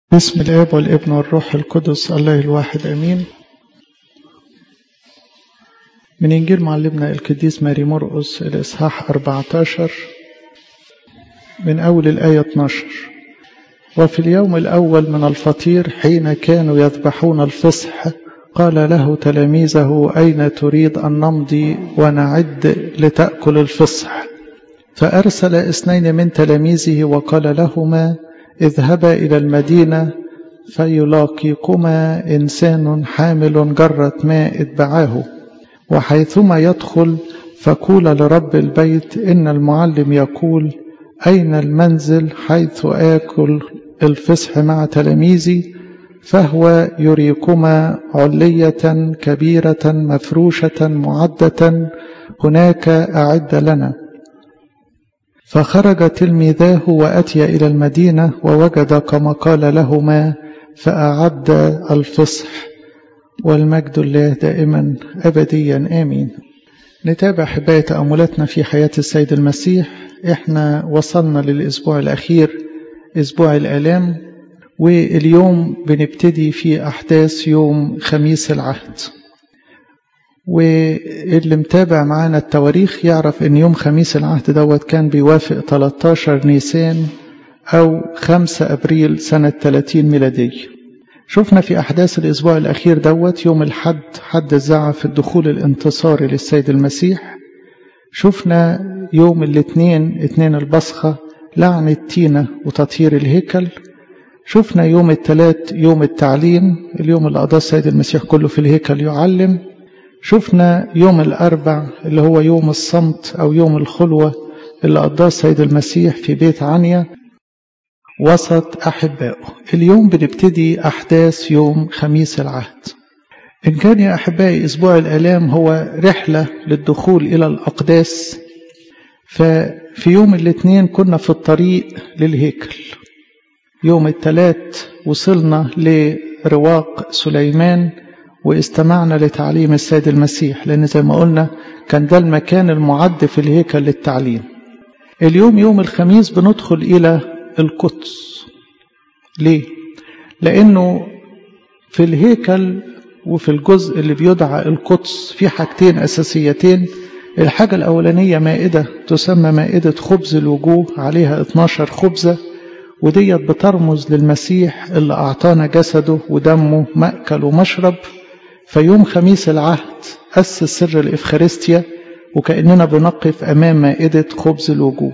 بسم الآب والابن والروح القدس الله الواحد أمين من إنجيل معلمنا القديس ماري مرقس الإصحاح 14 من أول الآية 12 وفي اليوم الأول من الفطير حين كانوا يذبحون الفصح قال له تلاميذه أين تريد أن نمضي ونعد لتأكل الفصح فأرسل اثنين من تلاميذه وقال لهما اذهبا إلى المدينة فيلاقيكما إنسان حامل جرة ماء اتبعاه وحيثما يدخل فقول لرب البيت إن المعلم يقول أين المنزل حيث آكل الفصح مع تلاميذي فهو يريكما علية كبيرة مفروشة معدة هناك أعد لنا فخرج تلميذاه وأتي إلى المدينة ووجد كما قال لهما فأعد الفصح والمجد الله دائما أبديا آمين نتابع حباية تأملاتنا في حياة السيد المسيح احنا وصلنا للأسبوع الأخير أسبوع الآلام واليوم بنبتدي في أحداث يوم خميس العهد واللي متابع معانا التواريخ يعرف ان يوم خميس العهد دوت كان بيوافق 13 نيسان او 5 ابريل سنة 30 ميلادية شفنا في احداث الاسبوع الاخير دوت يوم الحد حد الزعف الدخول الانتصاري للسيد المسيح شفنا يوم الاثنين اثنين البصخة لعنة تينا وتطهير الهيكل شفنا يوم الثلاث يوم التعليم اليوم اللي قضاه السيد المسيح كله في الهيكل يعلم شفنا يوم الأربع اللي هو يوم الصمت أو يوم الخلوة اللي قضاه السيد المسيح في بيت عنيا وسط أحبائه اليوم بنبتدي أحداث يوم خميس العهد إن كان يا أحبائي أسبوع الآلام هو رحلة للدخول إلى الأقداس ففي يوم الاثنين كنا في الطريق للهيكل يوم الثلاث وصلنا لرواق سليمان واستمعنا لتعليم السيد المسيح لأن زي ما قلنا كان ده المكان المعد في الهيكل للتعليم اليوم يوم الخميس بندخل إلى القدس ليه؟ لأنه في الهيكل وفي الجزء اللي بيدعى القدس في حاجتين أساسيتين الحاجة الأولانية مائدة تسمى مائدة خبز الوجوه عليها 12 خبزة وديت بترمز للمسيح اللي أعطانا جسده ودمه مأكل ومشرب فيوم خميس العهد أسس سر الإفخارستيا وكأننا بنقف أمام مائدة خبز الوجوه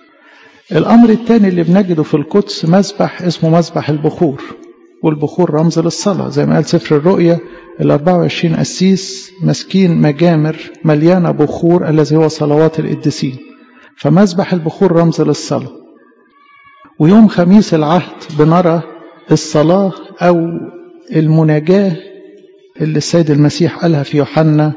الأمر الثاني اللي بنجده في القدس مسبح اسمه مسبح البخور والبخور رمز للصلاة زي ما قال سفر الرؤيا ال 24 قسيس ماسكين مجامر مليانة بخور الذي هو صلوات القديسين فمسبح البخور رمز للصلاة ويوم خميس العهد بنرى الصلاة أو المناجاة اللي السيد المسيح قالها في يوحنا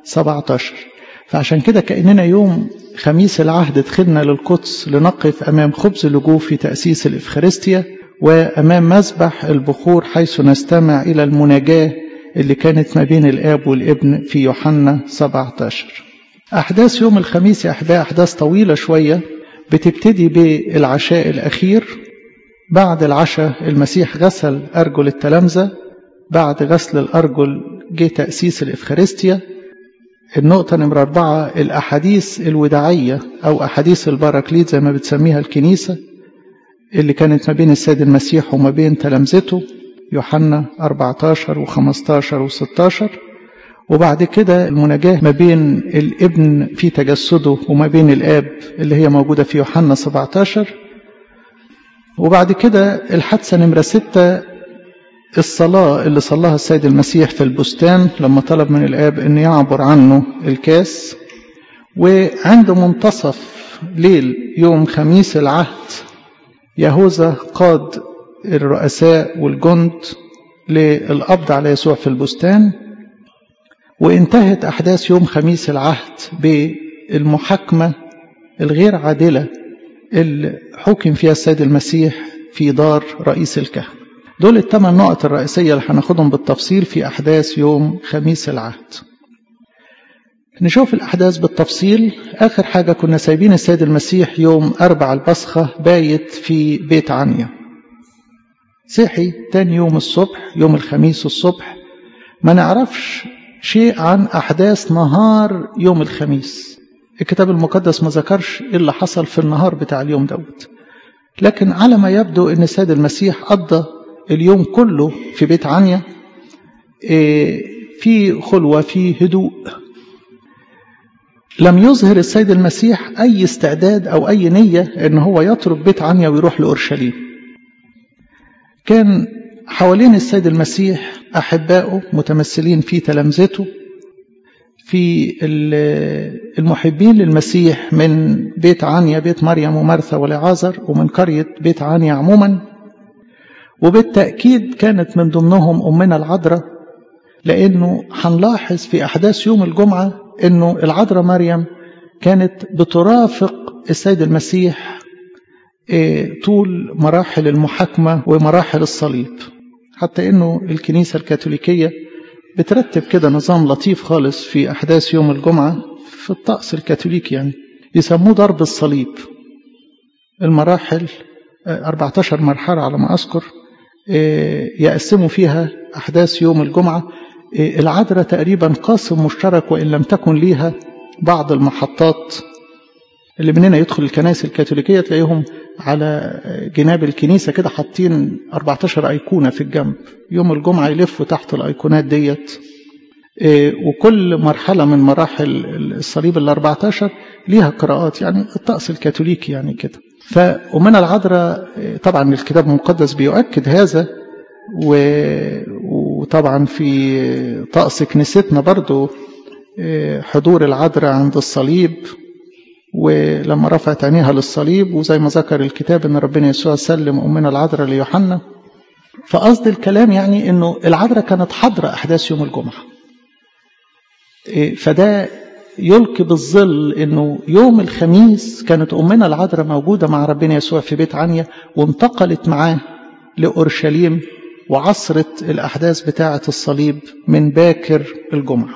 17 فعشان كده كأننا يوم خميس العهد دخلنا للقدس لنقف أمام خبز الوجوه في تأسيس الإفخارستيا وأمام مسبح البخور حيث نستمع إلى المناجاة اللي كانت ما بين الآب والابن في يوحنا 17 أحداث يوم الخميس يا أحباء أحداث طويلة شوية بتبتدي بالعشاء الأخير بعد العشاء المسيح غسل أرجل التلامذة بعد غسل الأرجل جه تأسيس الإفخارستيا النقطة نمرة أربعة الأحاديث الوداعية أو أحاديث البراكليت زي ما بتسميها الكنيسة اللي كانت ما بين السيد المسيح وما بين تلامذته يوحنا 14 و15 و16 وبعد كده المناجاة ما بين الابن في تجسده وما بين الآب اللي هي موجودة في يوحنا 17 وبعد كده الحادثة نمرة ستة الصلاة اللي صلاها السيد المسيح في البستان لما طلب من الآب أن يعبر عنه الكاس وعند منتصف ليل يوم خميس العهد يهوذا قاد الرؤساء والجند للقبض على يسوع في البستان وانتهت أحداث يوم خميس العهد بالمحاكمة الغير عادلة اللي حكم فيها السيد المسيح في دار رئيس الكهنة دول الثمان نقط الرئيسية اللي هناخدهم بالتفصيل في أحداث يوم خميس العهد نشوف الأحداث بالتفصيل آخر حاجة كنا سايبين السيد المسيح يوم أربع البصخة بايت في بيت عنيا صحي تاني يوم الصبح يوم الخميس الصبح ما نعرفش شيء عن أحداث نهار يوم الخميس الكتاب المقدس ما ذكرش إيه اللي حصل في النهار بتاع اليوم دوت لكن على ما يبدو أن السيد المسيح قضى اليوم كله في بيت عنيا في خلوة في هدوء لم يظهر السيد المسيح أي استعداد أو أي نية أن هو يترك بيت عنيا ويروح لأورشليم كان حوالين السيد المسيح أحبائه متمثلين في تلامذته في المحبين للمسيح من بيت عنيا بيت مريم ومرثا ولعازر ومن قرية بيت عنيا عموما وبالتأكيد كانت من ضمنهم أمنا العذراء لأنه هنلاحظ في أحداث يوم الجمعة أنه العذراء مريم كانت بترافق السيد المسيح طول مراحل المحاكمة ومراحل الصليب حتى أنه الكنيسة الكاثوليكية بترتب كده نظام لطيف خالص في أحداث يوم الجمعة في الطقس الكاثوليكي يعني يسموه ضرب الصليب المراحل 14 مرحلة على ما أذكر يقسموا فيها أحداث يوم الجمعة العذراء تقريبا قاسم مشترك وإن لم تكن ليها بعض المحطات اللي مننا يدخل الكنائس الكاثوليكية تلاقيهم على جناب الكنيسة كده حاطين 14 أيقونة في الجنب يوم الجمعة يلفوا تحت الأيقونات ديت وكل مرحلة من مراحل الصليب ال 14 ليها قراءات يعني الطقس الكاثوليكي يعني كده فأمنا العذراء طبعا الكتاب المقدس بيؤكد هذا وطبعا في طقس كنيستنا برضو حضور العذراء عند الصليب ولما رفعت عينيها للصليب وزي ما ذكر الكتاب ان ربنا يسوع سلم امنا العذراء ليوحنا فقصد الكلام يعني انه العذراء كانت حاضره احداث يوم الجمعه فده يلقي بالظل انه يوم الخميس كانت امنا العذراء موجوده مع ربنا يسوع في بيت عنيا وانتقلت معاه لاورشليم وعصرت الاحداث بتاعه الصليب من باكر الجمعه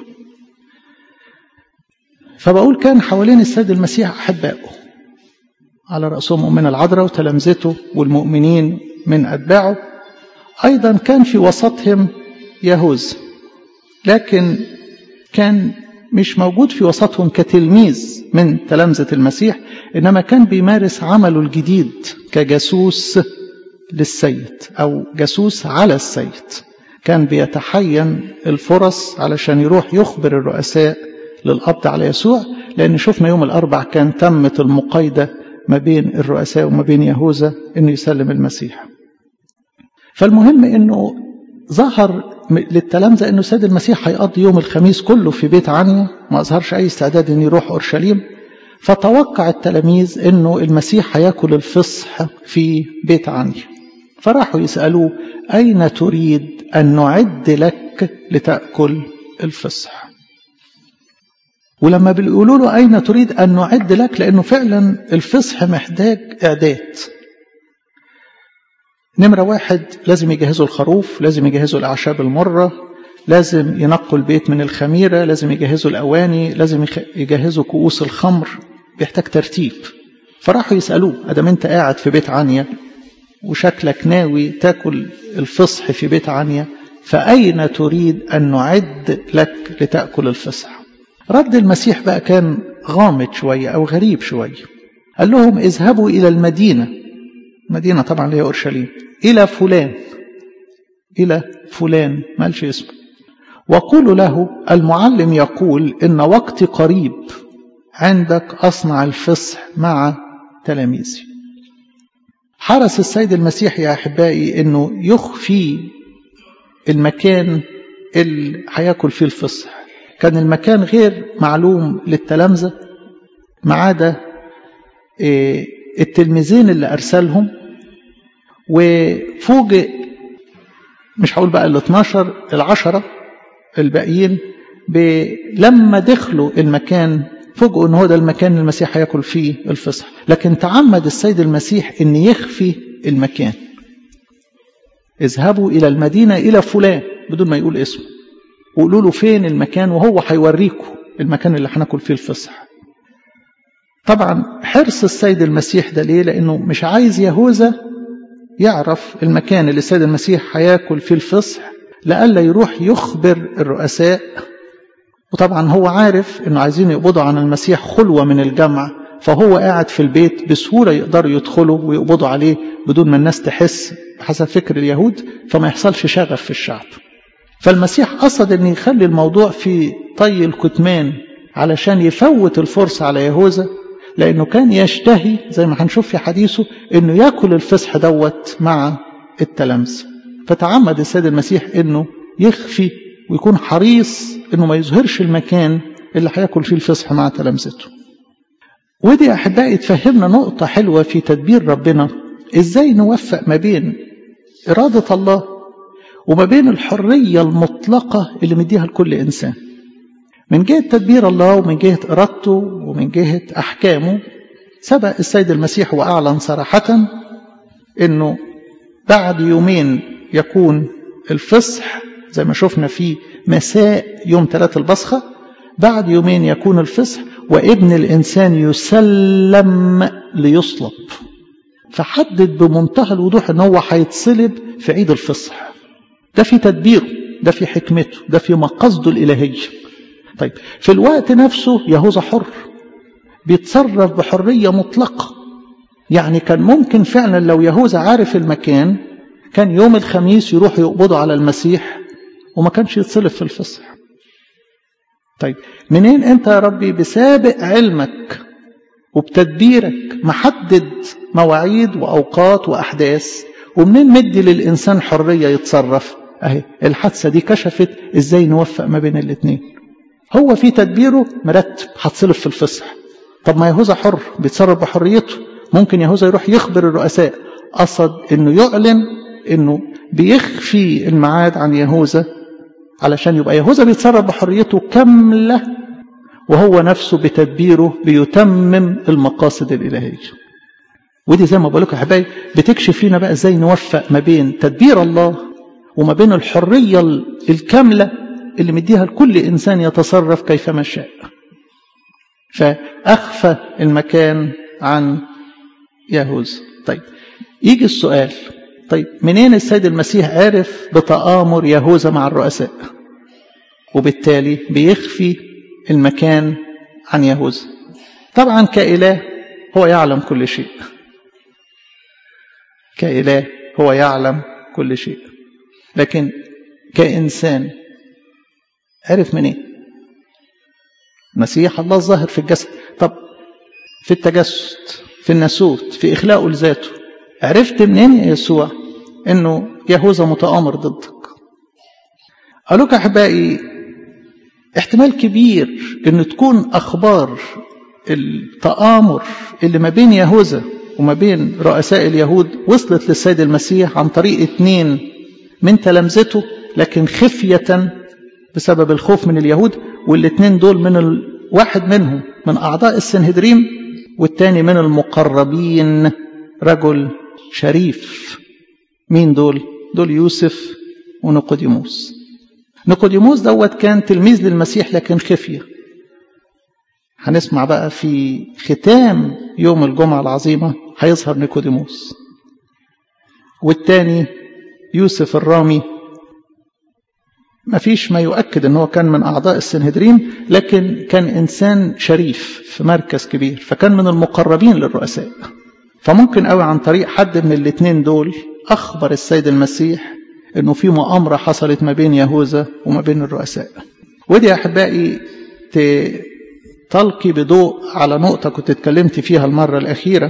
فبقول كان حوالين السيد المسيح أحبائه على رأسهم أمنا العذراء وتلامذته والمؤمنين من أتباعه أيضا كان في وسطهم يهوذا لكن كان مش موجود في وسطهم كتلميذ من تلامذة المسيح إنما كان بيمارس عمله الجديد كجاسوس للسيد أو جاسوس على السيد كان بيتحين الفرص علشان يروح يخبر الرؤساء للقبض على يسوع لأن شفنا يوم الأربع كان تمت المقايدة ما بين الرؤساء وما بين يهوذا أنه يسلم المسيح فالمهم أنه ظهر للتلامذة أنه سيد المسيح هيقضي يوم الخميس كله في بيت عنيا ما أظهرش أي استعداد أن يروح أورشليم فتوقع التلاميذ أنه المسيح هياكل الفصح في بيت عنيا فراحوا يسألوه أين تريد أن نعد لك لتأكل الفصح ولما بيقولوا له أين تريد أن نعد لك لأنه فعلا الفصح محتاج إعداد نمرة واحد لازم يجهزوا الخروف لازم يجهزوا الأعشاب المرة لازم ينقوا البيت من الخميرة لازم يجهزوا الأواني لازم يجهزوا كؤوس الخمر بيحتاج ترتيب فراحوا يسألوه أدام أنت قاعد في بيت عنيا وشكلك ناوي تاكل الفصح في بيت عنيا فأين تريد أن نعد لك لتأكل الفصح رد المسيح بقى كان غامض شوية أو غريب شوية قال لهم اذهبوا إلى المدينة مدينة طبعا اللي هي أورشليم إلى فلان إلى فلان مالش اسمه وقولوا له المعلم يقول إن وقتي قريب عندك أصنع الفصح مع تلاميذي حرص السيد المسيح يا أحبائي أنه يخفي المكان اللي هياكل فيه الفصح كان المكان غير معلوم للتلامذة ما عدا التلميذين اللي أرسلهم وفوجئ مش هقول بقى ال 12 العشرة الباقيين لما دخلوا المكان فوجئوا ان هو ده المكان اللي المسيح هياكل فيه الفصح لكن تعمد السيد المسيح ان يخفي المكان اذهبوا الى المدينة الى فلان بدون ما يقول اسمه وقولوا له فين المكان وهو هيوريكم المكان اللي هناكل فيه الفصح طبعا حرص السيد المسيح ده ليه لانه مش عايز يهوذا يعرف المكان اللي السيد المسيح هياكل فيه الفصح لئلا يروح يخبر الرؤساء وطبعا هو عارف انه عايزين يقبضوا عن المسيح خلوة من الجمع فهو قاعد في البيت بسهولة يقدروا يدخلوا ويقبضوا عليه بدون ما الناس تحس بحسب فكر اليهود فما يحصلش شغف في الشعب فالمسيح قصد ان يخلي الموضوع في طي الكتمان علشان يفوت الفرصة على يهوذا لانه كان يشتهي زي ما هنشوف في حديثه انه ياكل الفصح دوت مع التلامذة فتعمد السيد المسيح انه يخفي ويكون حريص انه ما يظهرش المكان اللي هياكل فيه الفصح مع تلامذته ودي احبائي تفهمنا نقطة حلوة في تدبير ربنا ازاي نوفق ما بين إرادة الله وما بين الحرية المطلقة اللي مديها لكل إنسان من جهة تدبير الله ومن جهة إرادته ومن جهة أحكامه سبق السيد المسيح وأعلن صراحة أنه بعد يومين يكون الفصح زي ما شفنا في مساء يوم ثلاث البصخة بعد يومين يكون الفصح وابن الإنسان يسلم ليصلب فحدد بمنتهى الوضوح ان هو هيتصلب في عيد الفصح ده في تدبيره ده في حكمته ده في مقصده الإلهية طيب في الوقت نفسه يهوذا حر بيتصرف بحرية مطلقة يعني كان ممكن فعلا لو يهوذا عارف المكان كان يوم الخميس يروح يقبضوا على المسيح وما كانش يتصلب في الفصح طيب منين انت يا ربي بسابق علمك وبتدبيرك محدد مواعيد وأوقات وأحداث ومنين مدي للإنسان حرية يتصرف أهي الحادثة دي كشفت إزاي نوفق ما بين الاتنين هو في تدبيره مرتب هتصلب في الفصح طب ما يهوذا حر بيتصرف بحريته ممكن يهوذا يروح يخبر الرؤساء قصد انه يعلن انه بيخفي الميعاد عن يهوذا علشان يبقى يهوذا بيتصرف بحريته كامله وهو نفسه بتدبيره بيتمم المقاصد الإلهية ودي زي ما بقول لكم يا حبايبي بتكشف لنا بقى ازاي نوفق ما بين تدبير الله وما بين الحرية الكاملة اللي مديها لكل إنسان يتصرف كيفما شاء فأخفى المكان عن يهوذا طيب يجي السؤال طيب منين السيد المسيح عرف بتآمر يهوذا مع الرؤساء وبالتالي بيخفي المكان عن يهوذا طبعا كإله هو يعلم كل شيء كإله هو يعلم كل شيء لكن كإنسان عرف منين مسيح الله الظاهر في الجسد طب في التجسد في الناسوت في إخلاقه لذاته عرفت منين يا يسوع انه يهوذا متآمر ضدك قالوا احبائي احتمال كبير ان تكون اخبار التآمر اللي ما بين يهوذا وما بين رؤساء اليهود وصلت للسيد المسيح عن طريق اتنين من تلامذته لكن خفية بسبب الخوف من اليهود والاتنين دول من ال... واحد منهم من أعضاء السنهدريم والتاني من المقربين رجل شريف مين دول؟ دول يوسف ونقوديموس نيقوديموس دوت كان تلميذ للمسيح لكن خفية هنسمع بقى في ختام يوم الجمعة العظيمة هيظهر نيقوديموس والتاني يوسف الرامي ما فيش ما يؤكد ان هو كان من اعضاء السنهدرين لكن كان انسان شريف في مركز كبير فكان من المقربين للرؤساء فممكن قوي عن طريق حد من الاثنين دول اخبر السيد المسيح انه في مؤامرة حصلت ما بين يهوذا وما بين الرؤساء ودي يا احبائي تلقي بضوء على نقطة كنت اتكلمت فيها المرة الأخيرة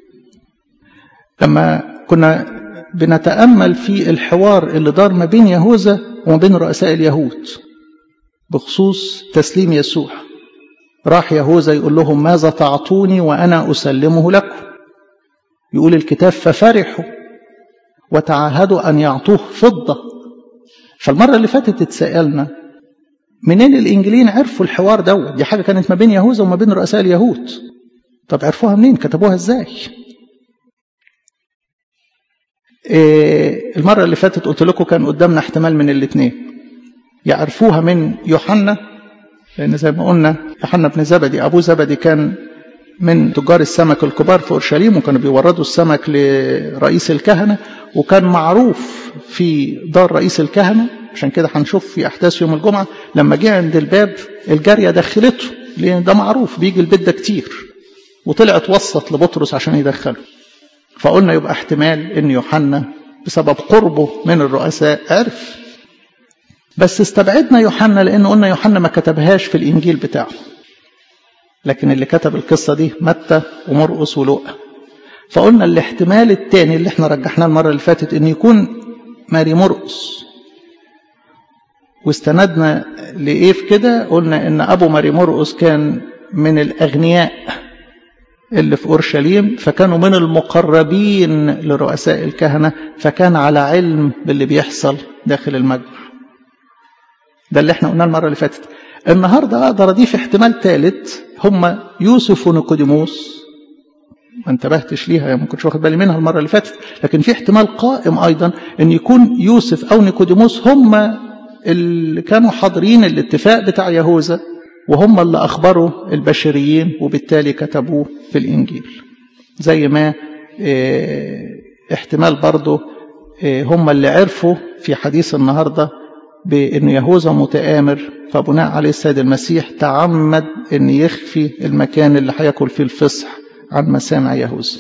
لما كنا بنتأمل في الحوار اللي دار ما بين يهوذا وما بين رؤساء اليهود بخصوص تسليم يسوع راح يهوذا يقول لهم ماذا تعطوني وأنا أسلمه لكم يقول الكتاب ففرحوا وتعاهدوا أن يعطوه فضة فالمرة اللي فاتت اتسألنا منين الإنجليين عرفوا الحوار دوت دي حاجة كانت ما بين يهوذا وما بين رؤساء اليهود طب عرفوها منين كتبوها ازاي إيه المرة اللي فاتت قلت لكم كان قدامنا احتمال من الاثنين يعرفوها من يوحنا لأن زي ما قلنا يوحنا بن زبدي أبو زبدي كان من تجار السمك الكبار في أورشليم وكانوا بيوردوا السمك لرئيس الكهنة وكان معروف في دار رئيس الكهنة عشان كده هنشوف في أحداث يوم الجمعة لما جه عند الباب الجارية دخلته لأن ده معروف بيجي البيت ده كتير وطلعت وسط لبطرس عشان يدخله فقلنا يبقى احتمال ان يوحنا بسبب قربه من الرؤساء عرف بس استبعدنا يوحنا لان قلنا يوحنا ما كتبهاش في الانجيل بتاعه لكن اللي كتب القصه دي متى ومرقس ولوقا فقلنا الاحتمال الثاني اللي احنا رجحناه المره اللي فاتت ان يكون ماري مرقس واستندنا لايه في كده قلنا ان ابو ماري مرقس كان من الاغنياء اللي في اورشليم فكانوا من المقربين لرؤساء الكهنه فكان على علم باللي بيحصل داخل المجمع ده اللي احنا قلناه المره اللي فاتت النهارده اقدر اضيف احتمال ثالث هم يوسف ونيقوديموس ما انتبهتش ليها ما كنتش واخد بالي منها المره اللي فاتت لكن في احتمال قائم ايضا ان يكون يوسف او نيقوديموس هم اللي كانوا حاضرين الاتفاق بتاع يهوذا وهم اللي اخبروا البشريين وبالتالي كتبوه في الانجيل زي ما اه احتمال برضه اه هم اللي عرفوا في حديث النهارده بأن يهوذا متآمر فبناء عليه السيد المسيح تعمد أن يخفي المكان اللي هياكل فيه الفصح عن مسامع يهوذا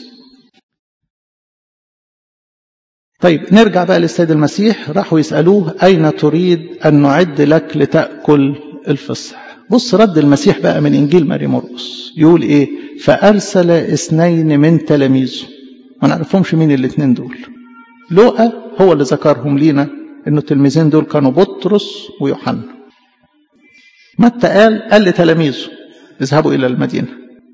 طيب نرجع بقى للسيد المسيح راحوا يسألوه أين تريد أن نعد لك لتأكل الفصح بص رد المسيح بقى من إنجيل ماري مرقس يقول إيه فأرسل اثنين من تلاميذه ما نعرفهمش مين الاثنين دول لوقا هو اللي ذكرهم لينا انه التلميذين دول كانوا بطرس ويوحنا متى قال قال لتلاميذه اذهبوا الى المدينه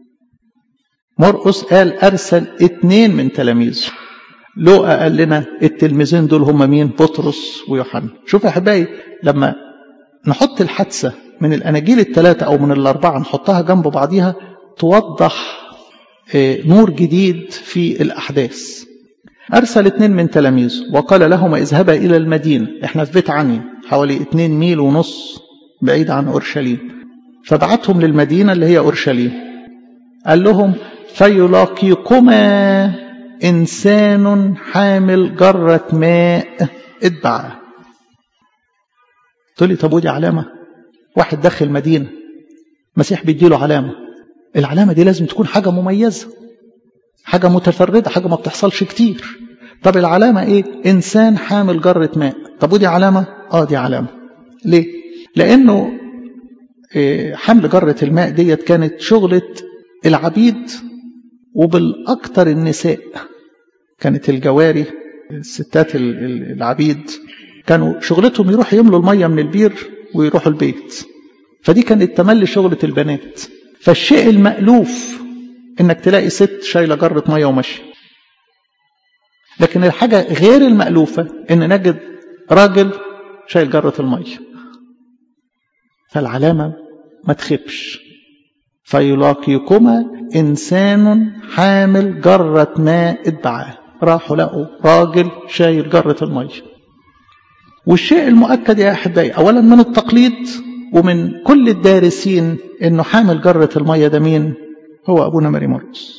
مرقس قال ارسل اتنين من تلاميذه لوقا قال لنا التلميذين دول هم مين بطرس ويوحنا شوف يا احبائي لما نحط الحادثه من الاناجيل الثلاثه او من الاربعه نحطها جنب بعضيها توضح نور جديد في الاحداث أرسل اثنين من تلاميذه وقال لهما اذهبا إلى المدينة احنا في بيت عني حوالي اتنين ميل ونص بعيد عن أورشليم فبعتهم للمدينة اللي هي أورشليم قال لهم فيلاقيكما إنسان حامل جرة ماء اتبعه تقول لي طب ودي علامة واحد داخل مدينة مسيح بيديله علامة العلامة دي لازم تكون حاجة مميزة حاجة متفردة حاجة ما بتحصلش كتير طب العلامة ايه انسان حامل جرة ماء طب ودي علامة اه دي علامة ليه لانه إيه حمل جرة الماء ديت كانت شغلة العبيد وبالاكثر النساء كانت الجواري الستات العبيد كانوا شغلتهم يروحوا يملوا المية من البير ويروحوا البيت فدي كانت تملي شغلة البنات فالشيء المألوف انك تلاقي ست شايله جره ميه وماشيه لكن الحاجه غير المالوفه ان نجد راجل شايل جره الميه فالعلامه ما تخبش فيلاقيكما انسان حامل جره ماء اتبعاه راحوا لقوا راجل شايل جره الميه والشيء المؤكد يا احبائي اولا من التقليد ومن كل الدارسين انه حامل جره الميه ده مين هو أبونا ماري مرقس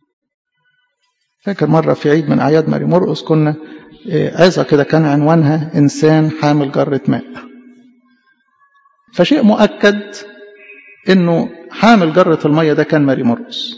فاكر مرة في عيد من أعياد ماري مرقس كنا عظة كده كان عنوانها إنسان حامل جرة ماء فشيء مؤكد إنه حامل جرة المية ده كان ماري مرقس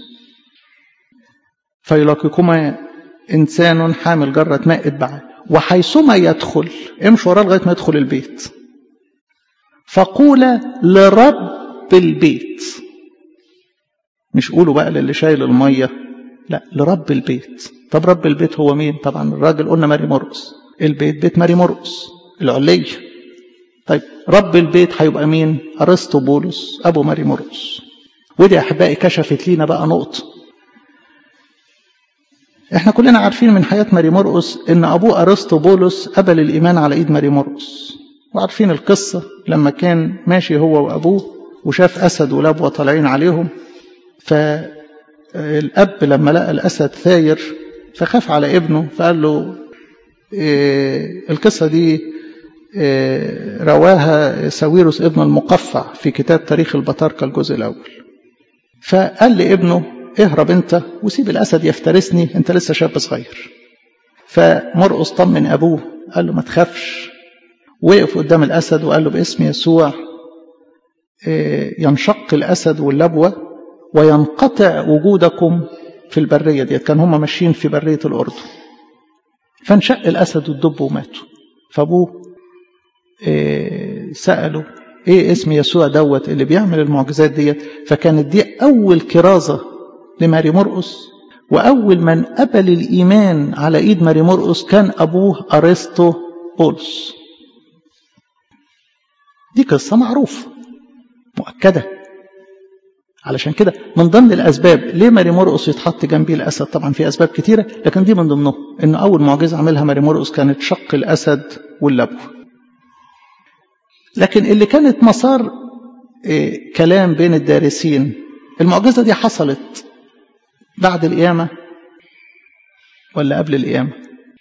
فيلاقيكما إنسان حامل جرة ماء اتبعه وحيثما يدخل امشوا وراه لغاية ما يدخل البيت فقولا لرب البيت مش قولوا بقى للي شايل المية لا لرب البيت طب رب البيت هو مين طبعا الراجل قلنا ماري مرقس البيت بيت ماري مرقس العلية طيب رب البيت هيبقى مين أرسطو بولس أبو ماري مرقس ودي أحبائي كشفت لينا بقى نقطة احنا كلنا عارفين من حياة ماري مرقس ان ابوه ارسطو بولس قبل الايمان على ايد ماري مرقس وعارفين القصة لما كان ماشي هو وابوه وشاف اسد ولبوة طالعين عليهم فالأب لما لقى الأسد ثاير فخاف على ابنه فقال له إيه القصة دي إيه رواها ساويروس ابن المقفع في كتاب تاريخ البطاركة الجزء الأول فقال لابنه اهرب انت وسيب الأسد يفترسني انت لسه شاب صغير فمرقص طمن أبوه قال له ما تخافش وقف قدام الأسد وقال له باسم يسوع ينشق الأسد واللبوة وينقطع وجودكم في البرية ديت كان هم ماشيين في برية الأردن فانشق الأسد والدب وماتوا فأبوه سأله ايه اسم يسوع دوت اللي بيعمل المعجزات ديت فكانت دي أول كرازة لماري مرقس وأول من قبل الإيمان على إيد ماري مرقس كان أبوه أرسطو بولس دي قصة معروفة مؤكدة علشان كده من ضمن الأسباب ليه ماري مرقس يتحط جنبيه الأسد طبعا في أسباب كتيرة لكن دي من ضمنهم إنه أول معجزة عملها ماري مرقس كانت شق الأسد واللبو لكن اللي كانت مسار إيه كلام بين الدارسين المعجزة دي حصلت بعد القيامة ولا قبل القيامة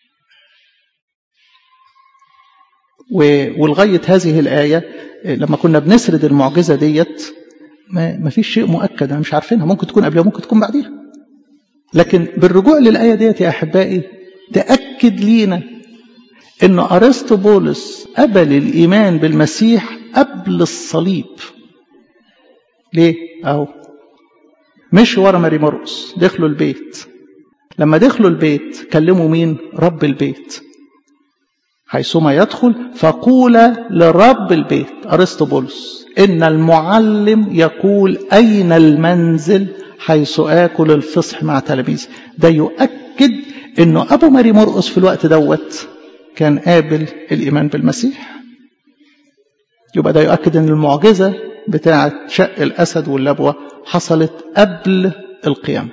ولغاية هذه الآية لما كنا بنسرد المعجزة ديت ما فيش شيء مؤكد مش عارفينها ممكن تكون قبلها ممكن تكون بعديها لكن بالرجوع للآية ديت يا أحبائي تأكد لينا أن أرسطو بولس قبل الإيمان بالمسيح قبل الصليب ليه؟ أهو مش ورا ماري مرقس دخلوا البيت لما دخلوا البيت كلموا مين؟ رب البيت حيثما يدخل فقول لرب البيت أرسطو بولس إن المعلم يقول أين المنزل حيث آكل الفصح مع تلاميذي ده يؤكد إنه أبو ماري مرقس في الوقت دوت كان قابل الإيمان بالمسيح يبقى ده يؤكد إن المعجزة بتاعة شق الأسد واللبوة حصلت قبل القيامة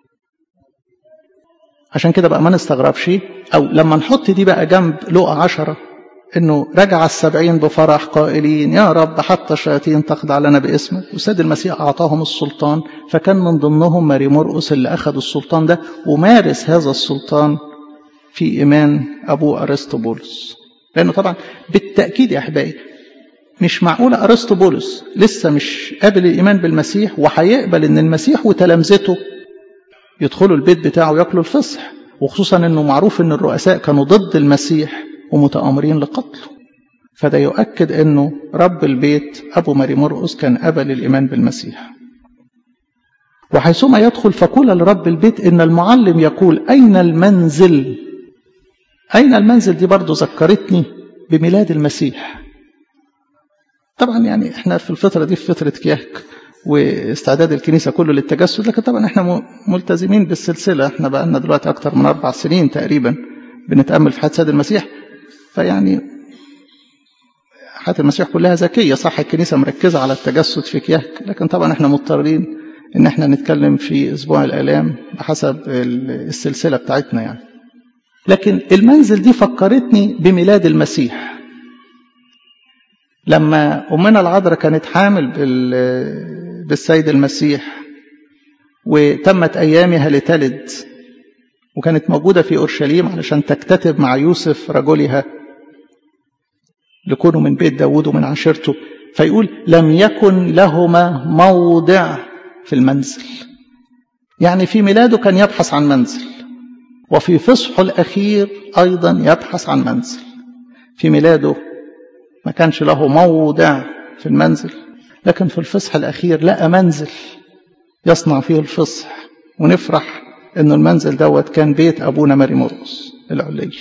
عشان كده بقى ما نستغربش أو لما نحط دي بقى جنب لقى عشرة انه رجع السبعين بفرح قائلين يا رب حتى الشياطين تخضع لنا باسمك والسيد المسيح اعطاهم السلطان فكان من ضمنهم ماري مرقس اللي اخذ السلطان ده ومارس هذا السلطان في ايمان ابوه ارسطو بولس لانه طبعا بالتاكيد يا احبائي مش معقوله ارسطو بولس لسه مش قابل الايمان بالمسيح وهيقبل ان المسيح وتلامذته يدخلوا البيت بتاعه وياكلوا الفصح وخصوصا انه معروف ان الرؤساء كانوا ضد المسيح ومتآمرين لقتله فده يؤكد انه رب البيت ابو ماري مرقس كان قبل الايمان بالمسيح وحيثما يدخل فقول لرب البيت ان المعلم يقول اين المنزل اين المنزل دي برضو ذكرتني بميلاد المسيح طبعا يعني احنا في الفتره دي في فتره كياك واستعداد الكنيسه كله للتجسد لكن طبعا احنا ملتزمين بالسلسله احنا بقى لنا دلوقتي اكتر من اربع سنين تقريبا بنتامل في حياه سيد المسيح فيعني حياة المسيح كلها ذكية صح الكنيسة مركزة على التجسد في كياك لكن طبعا احنا مضطرين ان احنا نتكلم في اسبوع الالام بحسب السلسلة بتاعتنا يعني لكن المنزل دي فكرتني بميلاد المسيح لما أمنا العذراء كانت حامل بالسيد المسيح وتمت أيامها لتلد وكانت موجودة في أورشليم علشان تكتتب مع يوسف رجلها لكونه من بيت داود ومن عشيرته فيقول لم يكن لهما موضع في المنزل يعني في ميلاده كان يبحث عن منزل وفي فصحه الأخير أيضا يبحث عن منزل في ميلاده ما كانش له موضع في المنزل لكن في الفصح الأخير لقى منزل يصنع فيه الفصح ونفرح أن المنزل دوت كان بيت أبونا ماري مرقس العلي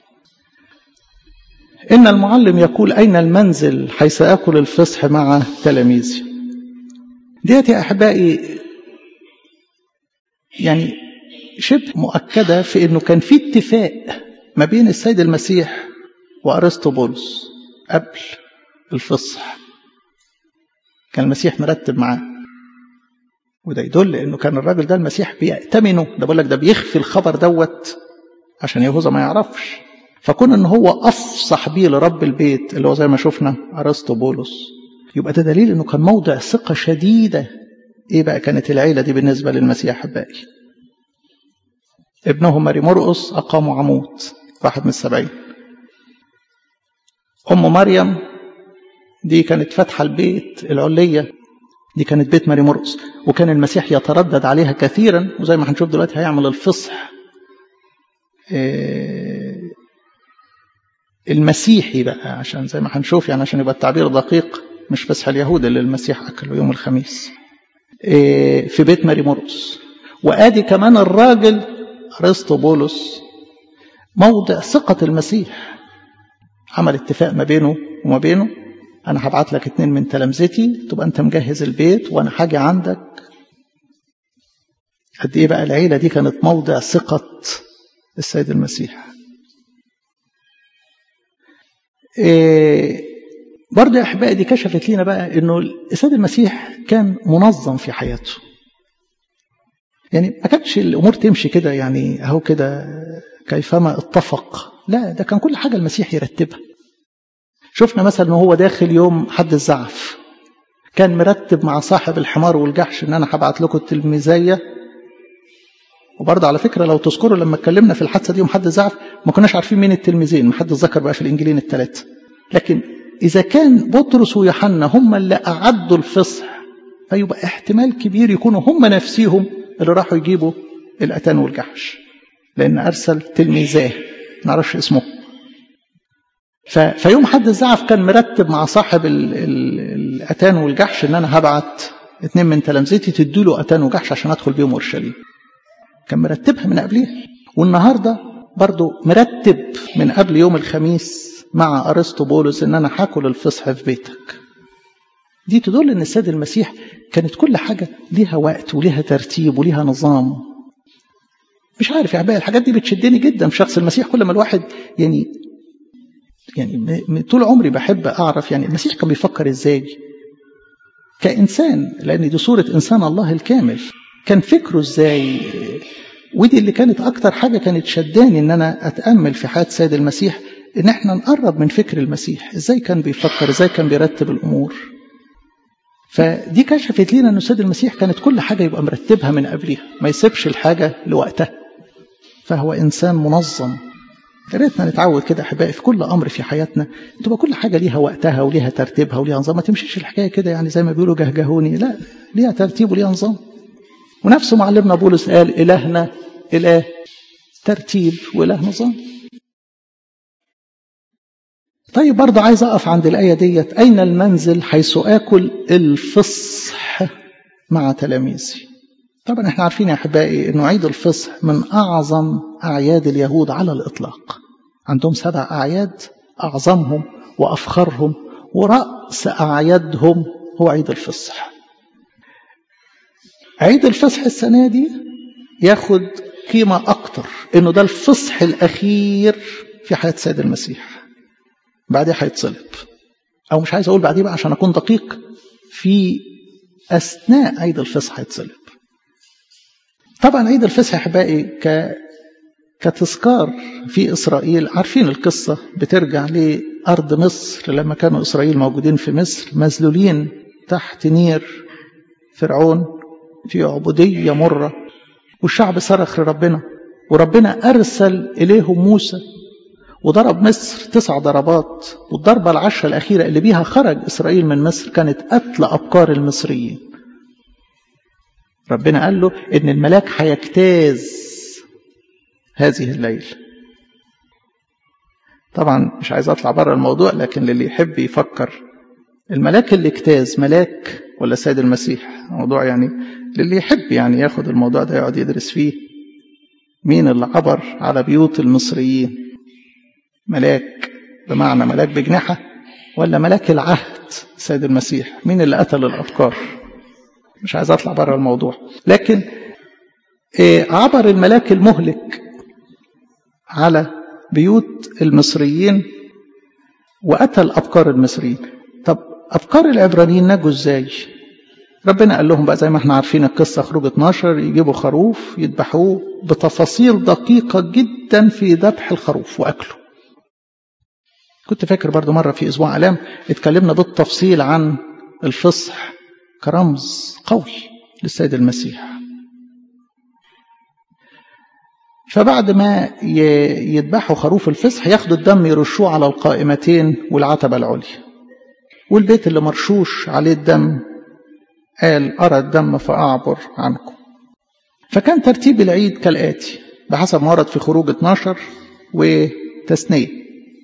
إن المعلم يقول أين المنزل حيث أكل الفصح مع تلاميذي ديت يا أحبائي يعني شبه مؤكدة في أنه كان في اتفاق ما بين السيد المسيح وأرسطو بولس قبل الفصح كان المسيح مرتب معاه وده يدل انه كان الراجل ده المسيح بيأتمنه ده بقول لك ده بيخفي الخبر دوت عشان يهوذا ما يعرفش فكون ان هو افصح بيه لرب البيت اللي هو زي ما شفنا ارسطو بولس يبقى ده دليل انه كان موضع ثقه شديده ايه بقى كانت العيله دي بالنسبه للمسيح احبائي ابنهم ماري مرقس اقاموا عمود واحد من السبعين ام مريم دي كانت فاتحه البيت العليه دي كانت بيت ماري مرقس وكان المسيح يتردد عليها كثيرا وزي ما هنشوف دلوقتي هيعمل الفصح المسيحي بقى عشان زي ما هنشوف يعني عشان يبقى التعبير دقيق مش بس اليهود اللي المسيح أكلوا يوم الخميس في بيت ماري مرقس وآدي كمان الراجل أرسطو بولس موضع ثقة المسيح عمل اتفاق ما بينه وما بينه أنا هبعت لك اتنين من تلامذتي تبقى أنت مجهز البيت وأنا حاجة عندك قد إيه بقى العيلة دي كانت موضع ثقة السيد المسيح إيه برضه يا أحبائي دي كشفت لنا بقى إنه السيد المسيح كان منظم في حياته يعني ما كانتش الأمور تمشي كده يعني أهو كده كيفما اتفق لا ده كان كل حاجة المسيح يرتبها شفنا مثلا هو داخل يوم حد الزعف كان مرتب مع صاحب الحمار والجحش ان انا هبعت لكم التلميذيه وبرضه على فكره لو تذكروا لما اتكلمنا في الحادثه دي يوم حد الزعف ما كناش عارفين مين التلميذين ما حد ذكر بقى في الانجيلين الثلاثه لكن اذا كان بطرس ويوحنا هم اللي اعدوا الفصح فيبقى احتمال كبير يكونوا هم نفسيهم اللي راحوا يجيبوا الاتان والجحش لان ارسل تلميذاه ما نعرفش اسمه فيوم حد الزعف كان مرتب مع صاحب ال ال الاتان والجحش ان انا هبعت اتنين من تلامذتي تدوا له اتان وجحش عشان ادخل بيهم اورشليم كان مرتبها من قبلها والنهارده برضو مرتب من قبل يوم الخميس مع ارسطو بولس ان انا هاكل الفصح في بيتك دي تدل ان السيد المسيح كانت كل حاجه ليها وقت وليها ترتيب وليها نظام مش عارف يا عباية الحاجات دي بتشدني جدا في شخص المسيح كل ما الواحد يعني يعني طول عمري بحب اعرف يعني المسيح كان بيفكر ازاي كانسان لان دي صوره انسان الله الكامل كان فكره ازاي ودي اللي كانت اكتر حاجه كانت شداني ان انا اتامل في حياه سيد المسيح ان احنا نقرب من فكر المسيح ازاي كان بيفكر ازاي كان بيرتب الامور فدي كشفت لنا ان السيد المسيح كانت كل حاجه يبقى مرتبها من قبلها ما يسيبش الحاجه لوقتها فهو انسان منظم يا ريتنا نتعود كده احبائي في كل امر في حياتنا تبقى كل حاجه ليها وقتها وليها ترتيبها وليها نظام ما تمشيش الحكايه كده يعني زي ما بيقولوا جهجهوني لا ليها ترتيب وليها نظام ونفسه معلمنا بولس قال الهنا اله ترتيب واله نظام طيب برضه عايز اقف عند الايه ديت اين المنزل حيث اكل الفصح مع تلاميذي طبعا احنا عارفين يا احبائي انه عيد الفصح من اعظم اعياد اليهود على الاطلاق عندهم سبع اعياد اعظمهم وافخرهم وراس اعيادهم هو عيد الفصح عيد الفصح السنه دي ياخد قيمه اكتر انه ده الفصح الاخير في حياه سيد المسيح بعديه هيتصلب او مش عايز اقول بعديه بقى عشان اكون دقيق في اثناء عيد الفصح هيتصلب طبعا عيد الفصح يا احبائي ك كتذكار في اسرائيل عارفين القصه بترجع لارض مصر لما كانوا اسرائيل موجودين في مصر مذلولين تحت نير فرعون في عبوديه مره والشعب صرخ لربنا وربنا ارسل اليهم موسى وضرب مصر تسع ضربات والضربه العشره الاخيره اللي بيها خرج اسرائيل من مصر كانت قتل ابكار المصريين ربنا قال له ان الملاك هيجتاز هذه الليل طبعا مش عايز اطلع بره الموضوع لكن للي يحب يفكر الملاك اللي اجتاز ملاك ولا سيد المسيح موضوع يعني للي يحب يعني ياخد الموضوع ده يقعد يدرس فيه مين اللي عبر على بيوت المصريين ملاك بمعنى ملاك بجنحه ولا ملاك العهد سيد المسيح مين اللي قتل الافكار مش عايز اطلع بره الموضوع لكن عبر الملاك المهلك على بيوت المصريين وقتل افكار المصريين طب افكار العبرانيين نجوا ازاي ربنا قال لهم بقى زي ما احنا عارفين القصه خروج 12 يجيبوا خروف يذبحوه بتفاصيل دقيقه جدا في ذبح الخروف واكله كنت فاكر برضو مره في اسبوع الام اتكلمنا بالتفصيل عن الفصح كرمز قوي للسيد المسيح فبعد ما يذبحوا خروف الفصح ياخدوا الدم يرشوه على القائمتين والعتبة العليا والبيت اللي مرشوش عليه الدم قال أرى الدم فأعبر عنكم فكان ترتيب العيد كالآتي بحسب ما ورد في خروج 12 وتثنية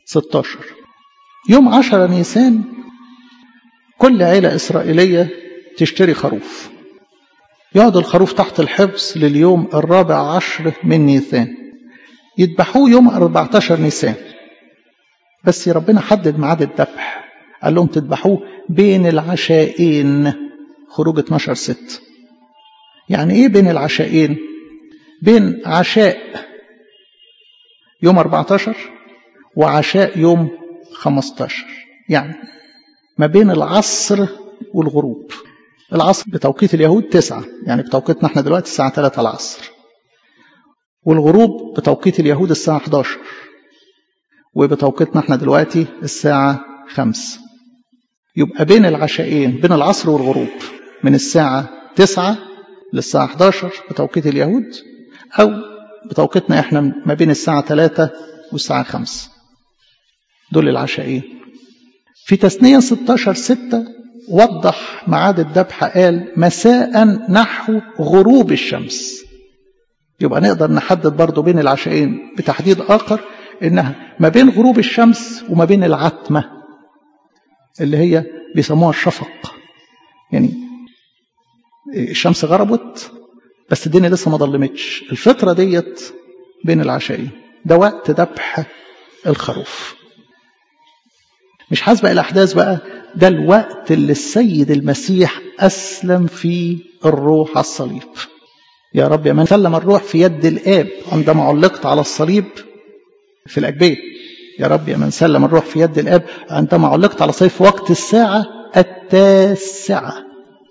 16 يوم 10 نيسان كل عيلة إسرائيلية تشتري خروف يقعد الخروف تحت الحفظ لليوم الرابع عشر من نيسان يذبحوه يوم 14 نيسان بس يا ربنا حدد ميعاد الذبح قال لهم تذبحوه بين العشاءين خروج 12 ست يعني ايه بين العشاءين بين عشاء يوم 14 وعشاء يوم 15 يعني ما بين العصر والغروب العصر بتوقيت اليهود تسعة يعني بتوقيتنا احنا دلوقتي الساعة 3 العصر والغروب بتوقيت اليهود الساعة 11 وبتوقيتنا احنا دلوقتي الساعة 5 يبقى بين العشاءين بين العصر والغروب من الساعة 9 للساعة 11 بتوقيت اليهود أو بتوقيتنا احنا ما بين الساعة 3 والساعة 5 دول العشاءين في تثنية 16 6 وضح ميعاد الذبح قال مساء نحو غروب الشمس يبقى نقدر نحدد برضه بين العشاءين بتحديد آخر إنها ما بين غروب الشمس وما بين العتمة اللي هي بيسموها الشفق يعني الشمس غربت بس الدنيا لسه ما ظلمتش الفترة ديت بين العشاءين ده وقت ذبح الخروف مش حاسبة الأحداث بقى ده الوقت اللي السيد المسيح أسلم فيه الروح على الصليب يا رب يا من سلم الروح في يد الآب عندما علقت على الصليب في الأجبية يا رب يا من سلم الروح في يد الآب عندما علقت على صيف وقت الساعة التاسعة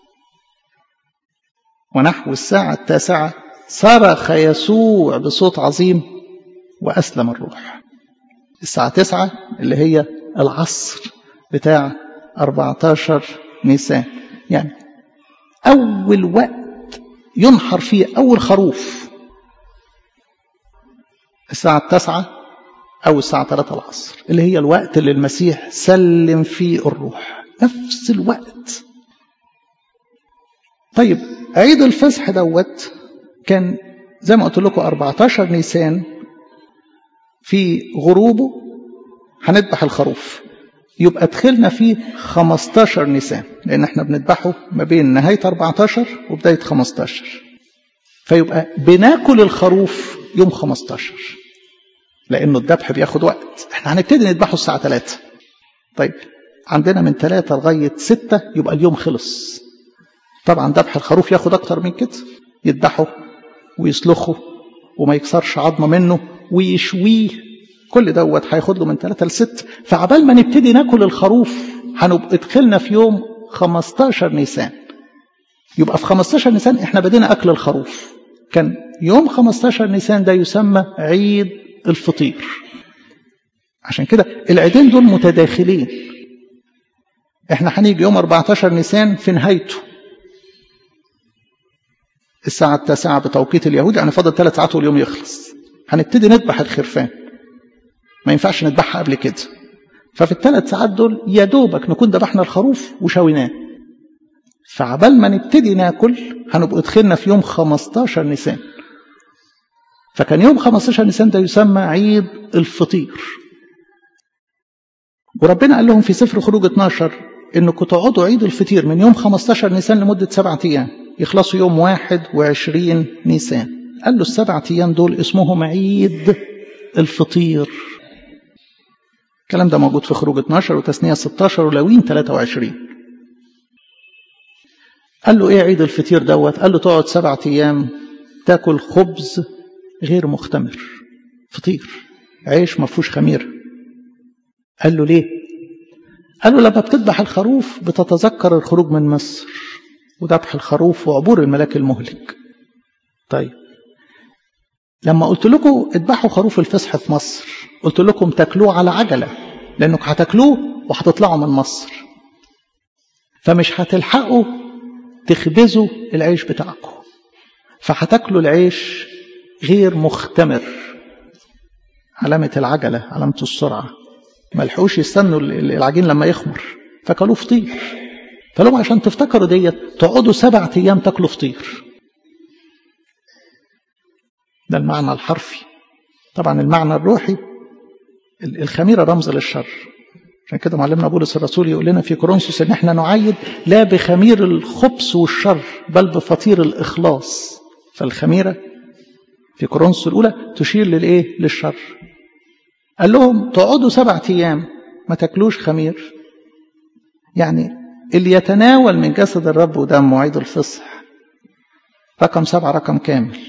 ونحو الساعة التاسعة صرخ يسوع بصوت عظيم وأسلم الروح الساعة تسعة اللي هي العصر بتاع 14 نيسان يعني أول وقت ينحر فيه أول خروف الساعة التاسعة أو الساعة 3 العصر اللي هي الوقت اللي المسيح سلم فيه الروح نفس الوقت طيب عيد الفصح دوت كان زي ما قلت لكم 14 نيسان في غروبه هنذبح الخروف يبقى دخلنا فيه 15 نيسان لان احنا بنذبحه ما بين نهايه 14 وبدايه 15 فيبقى بناكل الخروف يوم 15 لانه الذبح بياخد وقت احنا هنبتدي نذبحه الساعه 3 طيب عندنا من 3 لغايه 6 يبقى اليوم خلص طبعا ذبح الخروف ياخد اكتر من كده يذبحه ويسلخه وما يكسرش عظمه منه ويشويه كل دوت هياخد له من 3 ل 6 فعبال ما نبتدي ناكل الخروف هنبقى دخلنا في يوم 15 نيسان يبقى في 15 نيسان احنا بدينا اكل الخروف كان يوم 15 نيسان ده يسمى عيد الفطير عشان كده العيدين دول متداخلين احنا هنيجي يوم 14 نيسان في نهايته الساعة التاسعة بتوقيت اليهود يعني فاضل ثلاث ساعات واليوم يخلص هنبتدي نذبح الخرفان ما ينفعش نذبحها قبل كده ففي الثلاث ساعات دول يا دوبك نكون ذبحنا الخروف وشويناه فعبال ما نبتدي ناكل هنبقى دخلنا في يوم 15 نيسان فكان يوم 15 نيسان ده يسمى عيد الفطير وربنا قال لهم في سفر خروج 12 انكم تقعدوا عيد الفطير من يوم 15 نيسان لمدة سبعة ايام يخلصوا يوم 21 نيسان قال له السبعة ايام دول اسمهم عيد الفطير الكلام ده موجود في خروج 12 وتثنية 16 ولوين 23 قال له ايه عيد الفطير دوت قال له تقعد سبعة ايام تاكل خبز غير مختمر فطير عيش ما فيهوش خميره قال له ليه قال له لما بتذبح الخروف بتتذكر الخروج من مصر وذبح الخروف وعبور الملاك المهلك طيب لما قلت لكم اذبحوا خروف الفصح في مصر قلت لكم تاكلوه على عجلة لأنك هتاكلوه وهتطلعوا من مصر فمش هتلحقوا تخبزوا العيش بتاعكم فهتاكلوا العيش غير مختمر علامة العجلة علامة السرعة ما لحقوش يستنوا العجين لما يخمر فكلوه فطير فلهم عشان تفتكروا ديت تقعدوا سبعة أيام تاكلوا فطير ده المعنى الحرفي طبعا المعنى الروحي الخميرة رمز للشر عشان كده معلمنا بولس الرسول يقول لنا في كورنثوس ان احنا نعيد لا بخمير الخبث والشر بل بفطير الاخلاص فالخميره في كورنثوس الاولى تشير للايه للشر قال لهم تقعدوا سبعة ايام ما تاكلوش خمير يعني اللي يتناول من جسد الرب ودمه عيد الفصح رقم سبعة رقم كامل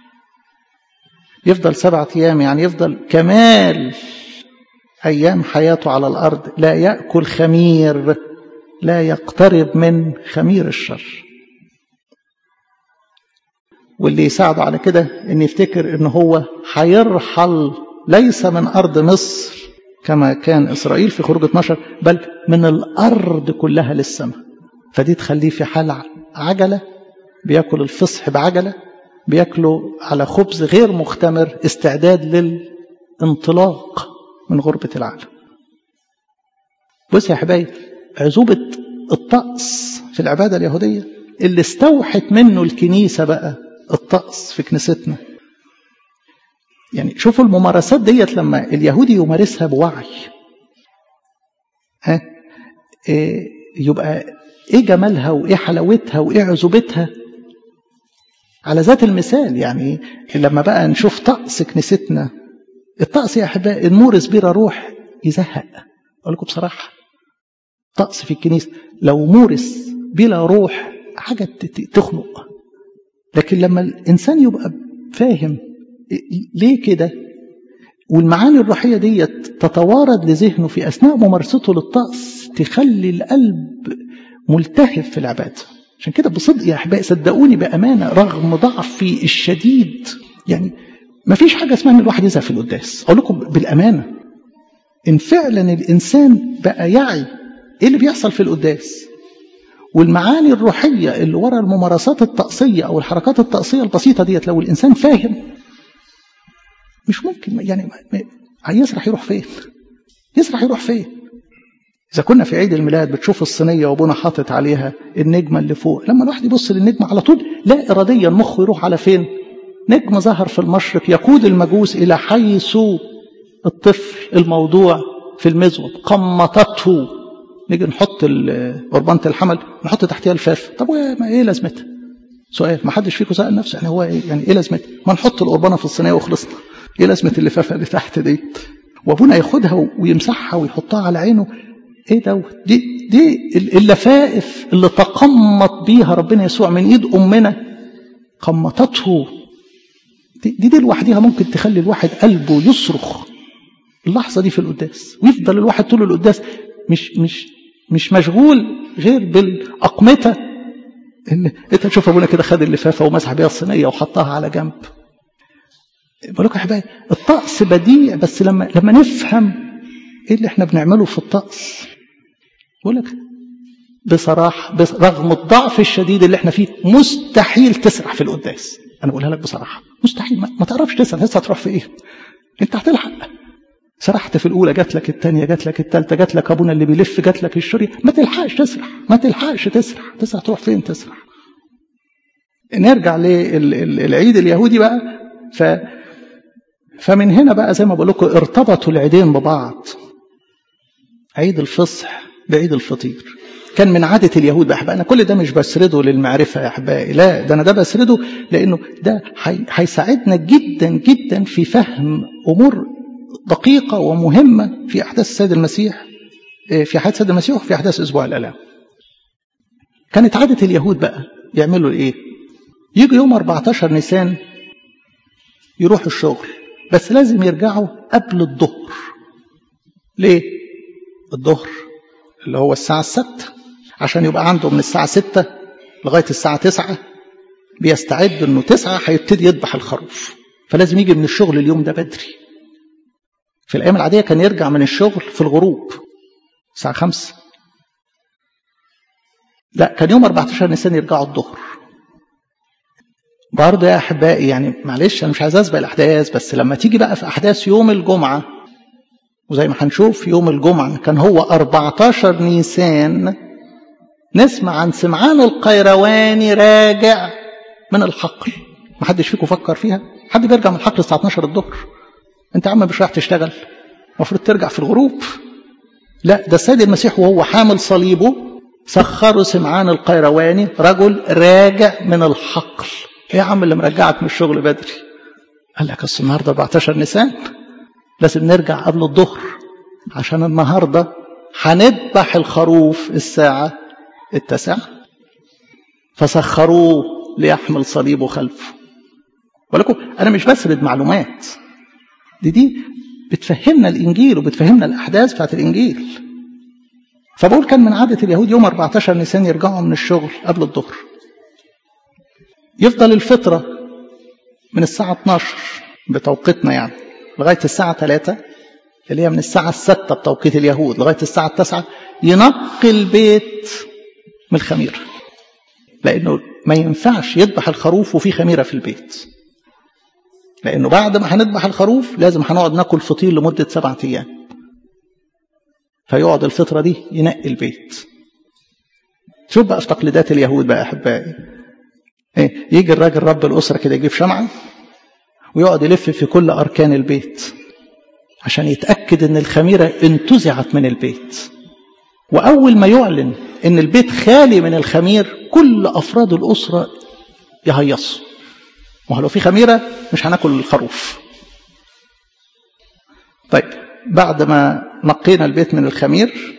يفضل سبعة أيام يعني يفضل كمال أيام حياته على الأرض لا يأكل خمير لا يقترب من خمير الشر واللي يساعده على كده ان يفتكر ان هو هيرحل ليس من ارض مصر كما كان اسرائيل في خروج 12 بل من الارض كلها للسماء فدي تخليه في حال عجله بياكل الفصح بعجله بياكلوا على خبز غير مختمر استعداد للانطلاق من غربة العالم بص يا حبايب عزوبة الطقس في العبادة اليهودية اللي استوحت منه الكنيسة بقى الطقس في كنيستنا يعني شوفوا الممارسات ديت لما اليهودي يمارسها بوعي ها إيه يبقى ايه جمالها وايه حلاوتها وايه عزوبتها على ذات المثال يعني لما بقى نشوف طقس كنيستنا الطقس يا احبائي المورس بيرا روح يزهق اقول لكم بصراحه طقس في الكنيسه لو مورس بلا روح حاجه تخنق لكن لما الانسان يبقى فاهم ليه كده والمعاني الروحيه ديت تتوارد لذهنه في اثناء ممارسته للطقس تخلي القلب ملتهب في العباده عشان كده بصدق يا احبائي صدقوني بامانه رغم ضعفي الشديد يعني ما فيش حاجه اسمها ان الواحد يزهق في القداس اقول لكم بالامانه ان فعلا الانسان بقى يعي ايه اللي بيحصل في القداس والمعاني الروحيه اللي ورا الممارسات الطقسيه او الحركات الطقسيه البسيطه ديت لو الانسان فاهم مش ممكن يعني يسرح يروح فين يسرح يروح فين إذا كنا في عيد الميلاد بتشوف الصينية وأبونا حاطط عليها النجمة اللي فوق لما الواحد يبص للنجمة على طول لا إراديا مخه يروح على فين نجم ظهر في المشرق يقود المجوس إلى حيث الطفل الموضوع في المزود قمطته نيجي نحط قربانة الحمل نحط تحتها الفاف طب ما ايه لازمتها سؤال ما حدش فيكم سأل نفسه يعني هو إيه يعني ايه لازمتها ما نحط القربانة في الصينية وخلصنا ايه لازمة اللفافة اللي تحت دي وابونا ياخدها ويمسحها ويحطها على عينه ايه دوت دي دي اللفائف اللي تقمط بيها ربنا يسوع من ايد امنا قمطته دي دي, دي لوحدها ممكن تخلي الواحد قلبه يصرخ اللحظه دي في القداس ويفضل الواحد طول القداس مش مش مش مشغول غير بالاقمته ان انت تشوف ابونا كده خد اللفافه ومسح بيها الصينيه وحطها على جنب بقول لكم يا حبايبي الطقس بديع بس لما لما نفهم ايه اللي احنا بنعمله في الطقس بقول لك بصراحه بس رغم الضعف الشديد اللي احنا فيه مستحيل تسرح في القداس انا بقولها لك بصراحه مستحيل ما, ما تعرفش تسرح لسه هتروح في ايه انت هتلحق سرحت في الاولى جات لك الثانيه جات لك الثالثه جات لك ابونا اللي بيلف جات لك الشري ما تلحقش تسرح ما تلحقش تسرح تسرح تروح فين تسرح نرجع للعيد اليهودي بقى ف فمن هنا بقى زي ما بقول لكم ارتبطوا العيدين ببعض عيد الفصح بعيد الفطير كان من عادة اليهود بقى أنا كل ده مش بسرده للمعرفة يا أحبائي لا ده أنا ده بسرده لأنه ده هيساعدنا جدا جدا في فهم أمور دقيقة ومهمة في أحداث السيد المسيح في حياة السيد المسيح وفي أحداث أسبوع الآلام كانت عادة اليهود بقى يعملوا إيه يجي يوم 14 نيسان يروحوا الشغل بس لازم يرجعوا قبل الظهر ليه الظهر اللي هو الساعة الستة عشان يبقى عنده من الساعة ستة لغاية الساعة تسعة بيستعد انه تسعة هيبتدي يذبح الخروف فلازم يجي من الشغل اليوم ده بدري في الأيام العادية كان يرجع من الشغل في الغروب الساعة خمسة لا كان يوم 14 نيسان يرجعوا الظهر برضه يا أحبائي يعني معلش أنا مش عايز أسبق الأحداث بس لما تيجي بقى في أحداث يوم الجمعة وزي ما هنشوف يوم الجمعة كان هو 14 نيسان نسمع عن سمعان القيرواني راجع من الحقل ما حدش فيكم فكر فيها حد بيرجع من الحقل الساعة 12 الظهر انت يا عم مش رايح تشتغل المفروض ترجع في الغروب لا ده السيد المسيح وهو حامل صليبه سخره سمعان القيرواني رجل راجع من الحقل ايه يا عم اللي مرجعك من الشغل بدري قال لك اصل النهارده 14 نيسان لازم نرجع قبل الظهر عشان النهارده هنذبح الخروف الساعة التاسعة فسخروه ليحمل صليبه خلفه ولكم أنا مش بسرد معلومات دي دي بتفهمنا الإنجيل وبتفهمنا الأحداث بتاعت الإنجيل فبقول كان من عادة اليهود يوم 14 نيسان يرجعوا من الشغل قبل الظهر يفضل الفطرة من الساعة 12 بتوقيتنا يعني لغاية الساعة 3 اللي هي من الساعة الستة بتوقيت اليهود لغاية الساعة التاسعة ينقي البيت من الخميرة لأنه ما ينفعش يذبح الخروف وفي خميرة في البيت لأنه بعد ما هنذبح الخروف لازم هنقعد ناكل فطير لمدة سبعة أيام فيقعد الفطرة دي ينقي البيت شوف بقى في تقليدات اليهود بقى أحبائي إيه يجي الراجل رب الأسرة كده يجيب شمعة ويقعد يلف في كل أركان البيت عشان يتأكد ان الخميرة انتزعت من البيت وأول ما يعلن ان البيت خالي من الخمير كل أفراد الأسرة يهيصوا ما لو في خميرة مش هناكل الخروف طيب بعد ما نقينا البيت من الخمير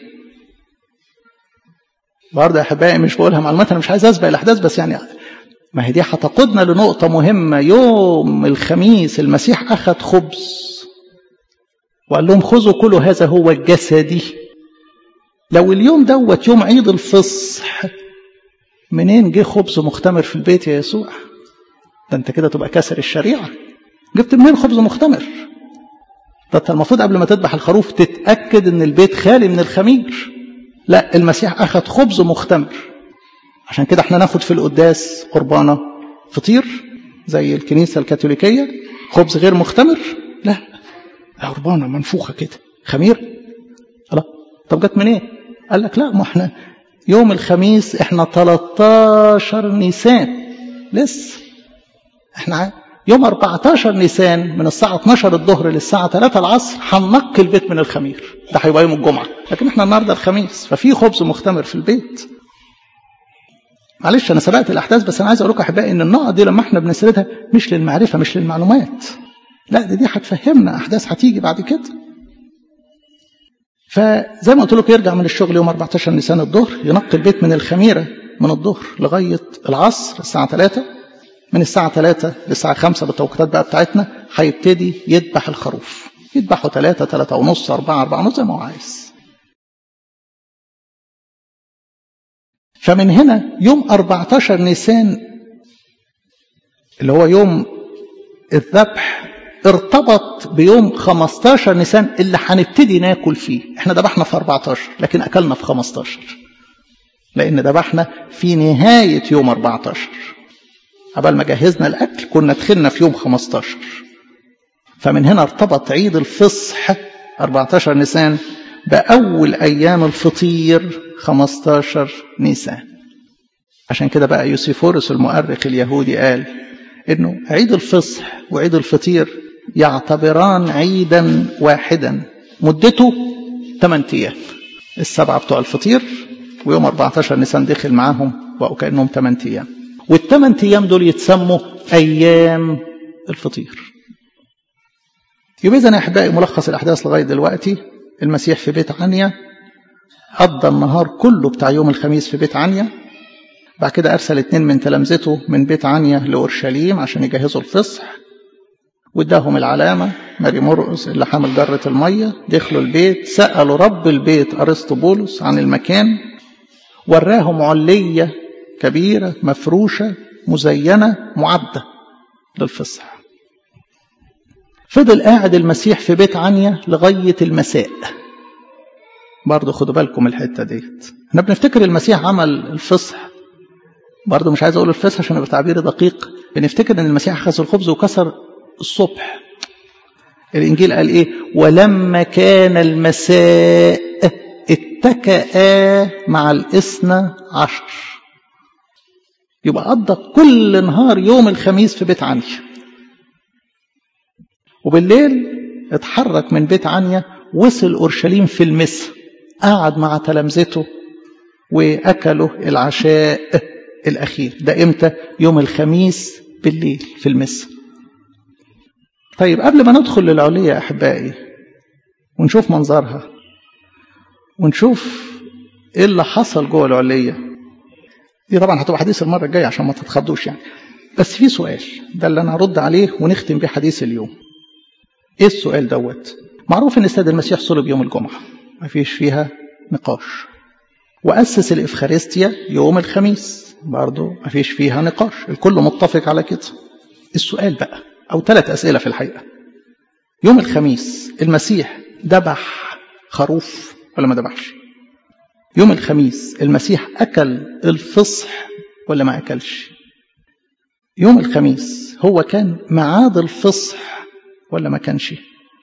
برضه يا احبائي مش بقولها معلومات انا مش عايز اسبق الاحداث بس يعني ما هي دي هتقودنا لنقطة مهمة يوم الخميس المسيح أخذ خبز وقال لهم خذوا كل هذا هو جسدي لو اليوم دوت يوم عيد الفصح منين جه خبز مختمر في البيت يا يسوع ده انت كده تبقى كسر الشريعة جبت منين خبز مختمر ده انت المفروض قبل ما تذبح الخروف تتأكد ان البيت خالي من الخمير لا المسيح أخذ خبز مختمر عشان كده احنا ناخد في القداس قربانة فطير زي الكنيسة الكاثوليكية خبز غير مختمر لا قربانة منفوخة كده خمير الله طب جت منين إيه؟ قال لك لا ما احنا يوم الخميس احنا 13 نيسان لسه احنا يوم 14 نيسان من الساعة 12 الظهر للساعة 3 العصر هننقي البيت من الخمير ده هيبقى يوم الجمعة لكن احنا النهاردة الخميس ففي خبز مختمر في البيت معلش انا سبقت الاحداث بس انا عايز اقول لكم احبائي ان النقط دي لما احنا بنسردها مش للمعرفه مش للمعلومات لا دي دي هتفهمنا احداث هتيجي بعد كده فزي ما قلت لكم يرجع من الشغل يوم 14 نيسان الظهر ينقي البيت من الخميره من الظهر لغايه العصر الساعه 3 من الساعه 3 للساعه 5 بالتوقيتات بقى بتاعتنا هيبتدي يذبح الخروف يذبحوا 3 3 ونص 4 4 ونص زي ما هو عايز فمن هنا يوم 14 نيسان اللي هو يوم الذبح ارتبط بيوم 15 نيسان اللي هنبتدي ناكل فيه احنا ذبحنا في 14 لكن اكلنا في 15 لان ذبحنا في نهاية يوم 14 قبل ما جهزنا الاكل كنا دخلنا في يوم 15 فمن هنا ارتبط عيد الفصح 14 نيسان بأول أيام الفطير 15 نيسان عشان كده بقى يوسيفورس المؤرخ اليهودي قال انه عيد الفصح وعيد الفطير يعتبران عيدا واحدا مدته 8 ايام السبعه بتوع الفطير ويوم 14 نيسان دخل معاهم بقوا كانهم 8 ايام والثمان ايام دول يتسموا ايام الفطير يبقى اذا يا احبائي ملخص الاحداث لغايه دلوقتي المسيح في بيت عنيا قضى النهار كله بتاع يوم الخميس في بيت عنيا بعد كده أرسل اتنين من تلامذته من بيت عنيا لأورشليم عشان يجهزوا الفصح واداهم العلامة ماري مرقس اللي حامل جرة المية دخلوا البيت سألوا رب البيت أرسطو بولس عن المكان وراهم علية كبيرة مفروشة مزينة معدة للفصح فضل قاعد المسيح في بيت عنيا لغاية المساء برضه خدوا بالكم الحتة ديت احنا بنفتكر المسيح عمل الفصح برضه مش عايز اقول الفصح عشان يبقى تعبيري دقيق بنفتكر ان المسيح اخذ الخبز وكسر الصبح الانجيل قال ايه ولما كان المساء اتكأ مع الاثنى عشر يبقى قضى كل نهار يوم الخميس في بيت عنيا وبالليل اتحرك من بيت عنيا وصل أورشليم في المسا قعد مع تلامذته وأكلوا العشاء الأخير ده إمتى؟ يوم الخميس بالليل في المسا طيب قبل ما ندخل للعلية أحبائي ونشوف منظرها ونشوف إيه اللي حصل جوه العلية دي طبعا هتبقى حديث المرة الجاية عشان ما تتخضوش يعني بس في سؤال ده اللي أنا هرد عليه ونختم بيه حديث اليوم إيه السؤال دوت معروف إن السيد المسيح صلب يوم الجمعة ما فيش فيها نقاش وأسس الإفخارستيا يوم الخميس برضه ما فيش فيها نقاش الكل متفق على كده السؤال بقى أو ثلاث أسئلة في الحقيقة يوم الخميس المسيح ذبح خروف ولا ما ذبحش يوم الخميس المسيح أكل الفصح ولا ما أكلش يوم الخميس هو كان معاد الفصح ولا ما كانش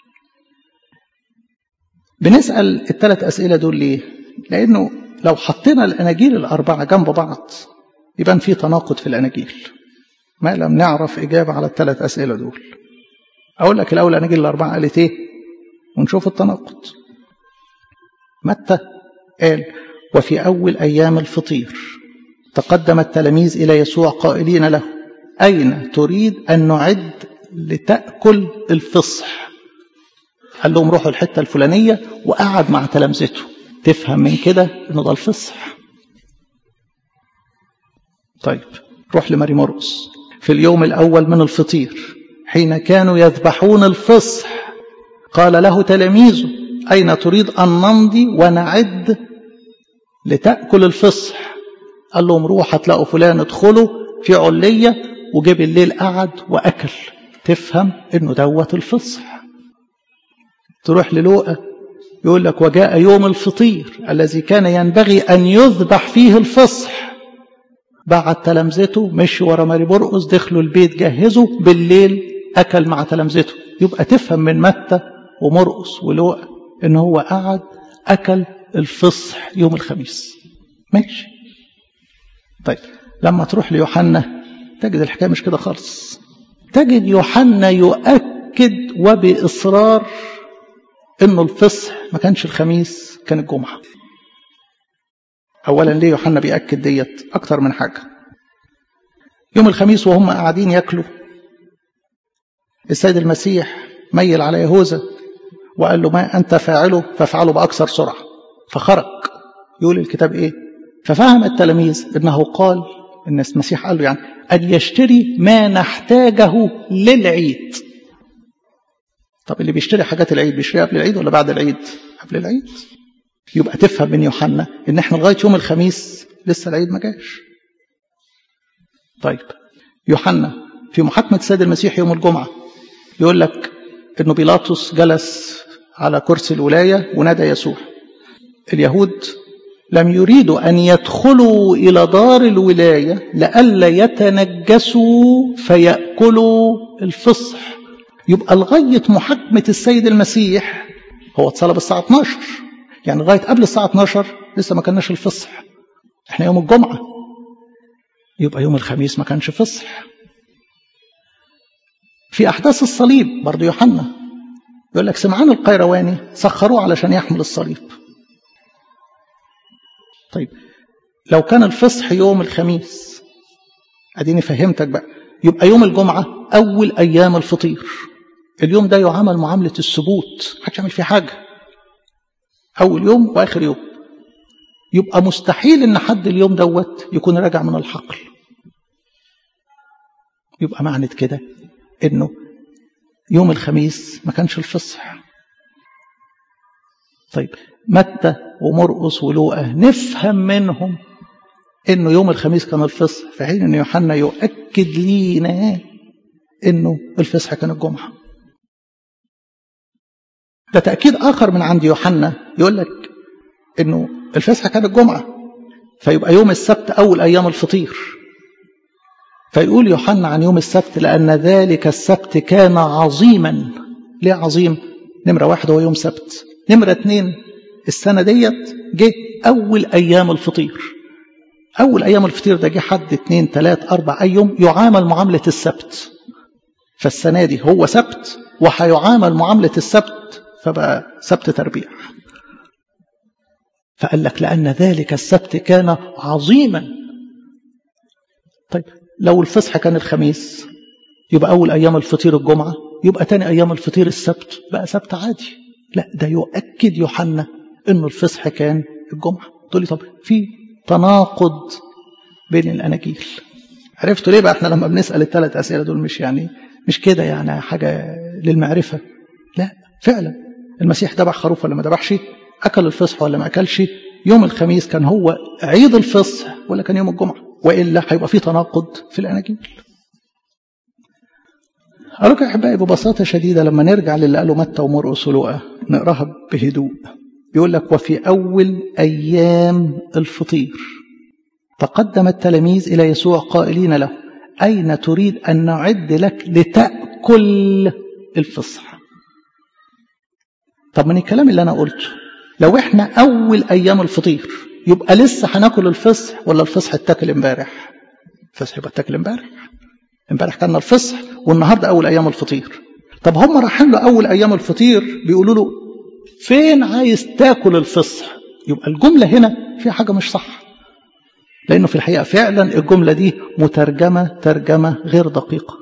بنسأل الثلاث أسئلة دول ليه لأنه لو حطينا الأناجيل الأربعة جنب بعض يبان في تناقض في الأناجيل ما لم نعرف إجابة على الثلاث أسئلة دول أقول لك الأول الأناجيل الأربعة قالت إيه ونشوف التناقض متى قال وفي أول أيام الفطير تقدم التلاميذ إلى يسوع قائلين له أين تريد أن نعد لتأكل الفصح قال لهم روحوا الحتة الفلانية وقعد مع تلامذته تفهم من كده انه ده الفصح طيب روح لماري مرقس في اليوم الأول من الفطير حين كانوا يذبحون الفصح قال له تلاميذه أين تريد أن نمضي ونعد لتأكل الفصح قال لهم روح هتلاقوا فلان ادخلوا في علية وجه الليل قعد وأكل تفهم انه دوت الفصح تروح للوقا يقول لك وجاء يوم الفطير الذي كان ينبغي أن يذبح فيه الفصح بعد تلامذته مشي ورا ماري برقس دخلوا البيت جهزوا بالليل أكل مع تلامذته يبقى تفهم من متى ومرقس ولوقا إن هو قعد أكل الفصح يوم الخميس ماشي طيب لما تروح ليوحنا تجد الحكاية مش كده خالص تجد يوحنا يؤكد وبإصرار انه الفصح ما كانش الخميس كان الجمعه اولا ليه يوحنا بياكد ديت اكتر من حاجه يوم الخميس وهم قاعدين ياكلوا السيد المسيح ميل على يهوذا وقال له ما انت فاعله فافعله باكثر سرعه فخرج يقول الكتاب ايه ففهم التلاميذ انه قال ان المسيح قال له يعني ان يشتري ما نحتاجه للعيد طب اللي بيشتري حاجات العيد بيشتريها قبل العيد ولا بعد العيد قبل العيد يبقى تفهم من يوحنا ان احنا لغايه يوم الخميس لسه العيد ما جاش طيب يوحنا في محاكمه السيد المسيح يوم الجمعه يقول لك انه بيلاطس جلس على كرسي الولايه ونادى يسوع اليهود لم يريدوا ان يدخلوا الى دار الولايه لئلا يتنجسوا فياكلوا الفصح يبقى لغاية محاكمة السيد المسيح هو اتصلب الساعة 12 يعني لغاية قبل الساعة 12 لسه ما كناش الفصح احنا يوم الجمعة يبقى يوم الخميس ما كانش فصح في أحداث الصليب برضو يوحنا يقول لك سمعان القيرواني سخروه علشان يحمل الصليب طيب لو كان الفصح يوم الخميس اديني فهمتك بقى يبقى يوم الجمعة أول أيام الفطير اليوم ده يعامل معاملة السبوت محدش يعمل فيه حاجة أول يوم وآخر يوم يبقى مستحيل إن حد اليوم دوت يكون راجع من الحقل يبقى معنى كده إنه يوم الخميس ما كانش الفصح طيب متى ومرقس ولوقا نفهم منهم انه يوم الخميس كان الفصح في حين ان يوحنا يؤكد لينا انه الفصح كان الجمعه ده تاكيد اخر من عند يوحنا يقول لك انه الفصح كان الجمعه فيبقى يوم السبت اول ايام الفطير فيقول يوحنا عن يوم السبت لان ذلك السبت كان عظيما ليه عظيم نمره واحد هو يوم سبت نمره اتنين السنه ديت جه اول ايام الفطير أول أيام الفطير ده جه حد اتنين تلات أربع أيام يعامل معاملة السبت فالسنة دي هو سبت وهيعامل معاملة السبت فبقى سبت تربيع فقال لك لأن ذلك السبت كان عظيما طيب لو الفصح كان الخميس يبقى أول أيام الفطير الجمعة يبقى تاني أيام الفطير السبت بقى سبت عادي لا ده يؤكد يوحنا إنه الفصح كان الجمعة تقول لي طب في تناقض بين الأناجيل عرفتوا ليه بقى احنا لما بنسأل الثلاث أسئلة دول مش يعني مش كده يعني حاجة للمعرفة لا فعلا المسيح ذبح خروف ولا ما ذبحش أكل الفصح ولا ما أكلش يوم الخميس كان هو عيد الفصح ولا كان يوم الجمعة وإلا هيبقى في تناقض في الأناجيل أقول لكم يا أحبائي ببساطة شديدة لما نرجع للي قاله متى ومرقس ولوقا نقراها بهدوء بيقول لك وفي أول أيام الفطير تقدم التلاميذ إلى يسوع قائلين له أين تريد أن نعد لك لتأكل الفصح طب من الكلام اللي أنا قلته لو إحنا أول أيام الفطير يبقى لسه هناكل الفصح ولا الفصح اتاكل امبارح الفصح يبقى اتاكل امبارح امبارح كان الفصح والنهارده اول ايام الفطير طب هم رايحين له اول ايام الفطير بيقولوا له فين عايز تاكل الفصح يبقى الجمله هنا فيها حاجه مش صح لانه في الحقيقه فعلا الجمله دي مترجمه ترجمه غير دقيقه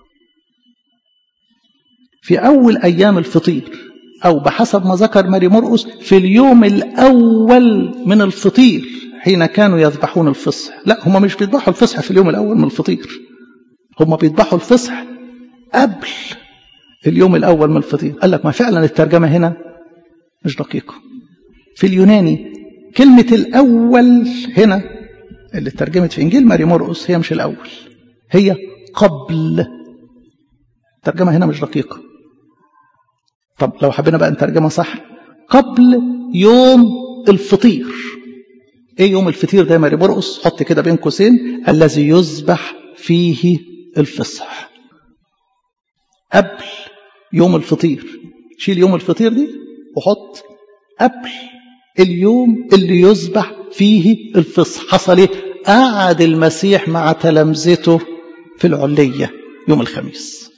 في اول ايام الفطير او بحسب ما ذكر ماري مرقس في اليوم الاول من الفطير حين كانوا يذبحون الفصح لا هم مش بيذبحوا الفصح في اليوم الاول من الفطير هم بيذبحوا الفصح قبل اليوم الأول من الفطير قال لك ما فعلا الترجمة هنا مش دقيقة في اليوناني كلمة الأول هنا اللي ترجمت في إنجيل ماري مرقس هي مش الأول هي قبل الترجمة هنا مش دقيقة طب لو حبينا بقى نترجمها صح قبل يوم الفطير ايه يوم الفطير ده يا ماري مرقس حط كده بين قوسين الذي يذبح فيه الفصح قبل يوم الفطير شيل يوم الفطير دي وحط قبل اليوم اللي يذبح فيه الفصح حصل ايه قعد المسيح مع تلامذته في العلية يوم الخميس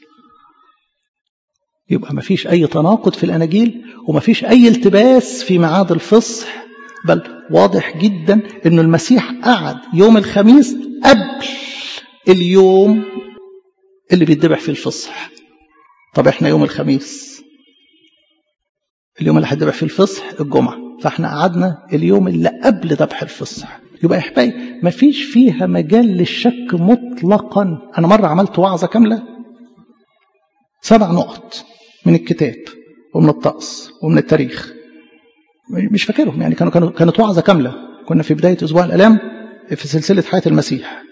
يبقى ما فيش أي تناقض في الأناجيل وما فيش أي التباس في ميعاد الفصح بل واضح جدا أن المسيح قعد يوم الخميس قبل اليوم اللي بيتذبح فيه الفصح طب احنا يوم الخميس اليوم اللي هيتذبح فيه الفصح الجمعة فاحنا قعدنا اليوم اللي قبل ذبح الفصح يبقى يا احبائي مفيش فيها مجال للشك مطلقا انا مرة عملت وعظة كاملة سبع نقط من الكتاب ومن الطقس ومن التاريخ مش فاكرهم يعني كانوا كانوا كانت وعظة كاملة كنا في بداية أسبوع الآلام في سلسلة حياة المسيح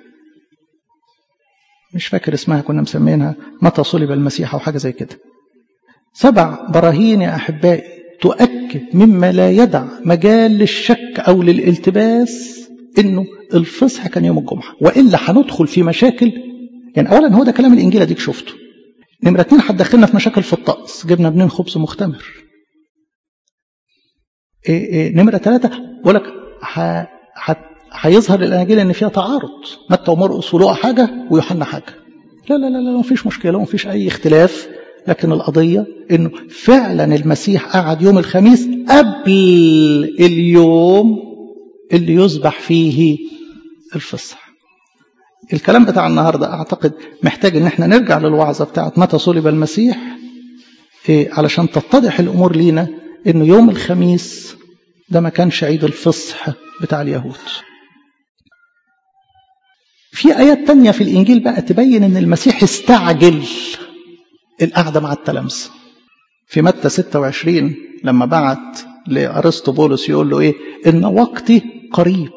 مش فاكر اسمها كنا مسمينها متى صلب المسيح أو حاجة زي كده سبع براهين يا أحبائي تؤكد مما لا يدع مجال للشك أو للالتباس إنه الفصح كان يوم الجمعة وإلا هندخل في مشاكل يعني أولا هو ده كلام الإنجيل أديك شفته نمرة اتنين هتدخلنا في مشاكل في الطقس جبنا منين خبز مختمر إيه إيه نمرة ثلاثة بقول لك هيظهر الاناجيل ان فيها تعارض متى ومرقس ولقى حاجه ويوحنا حاجه لا لا لا لا ما فيش مشكله ما فيش اي اختلاف لكن القضيه انه فعلا المسيح قعد يوم الخميس قبل اليوم اللي يذبح فيه الفصح الكلام بتاع النهارده اعتقد محتاج ان احنا نرجع للوعظه بتاعت متى صلب المسيح إيه علشان تتضح الامور لينا انه يوم الخميس ده ما كانش عيد الفصح بتاع اليهود في آيات تانية في الإنجيل بقى تبين أن المسيح استعجل القعدة مع التلامذة في متى 26 لما بعت لأرسطو بولس يقول له إيه إن وقتي قريب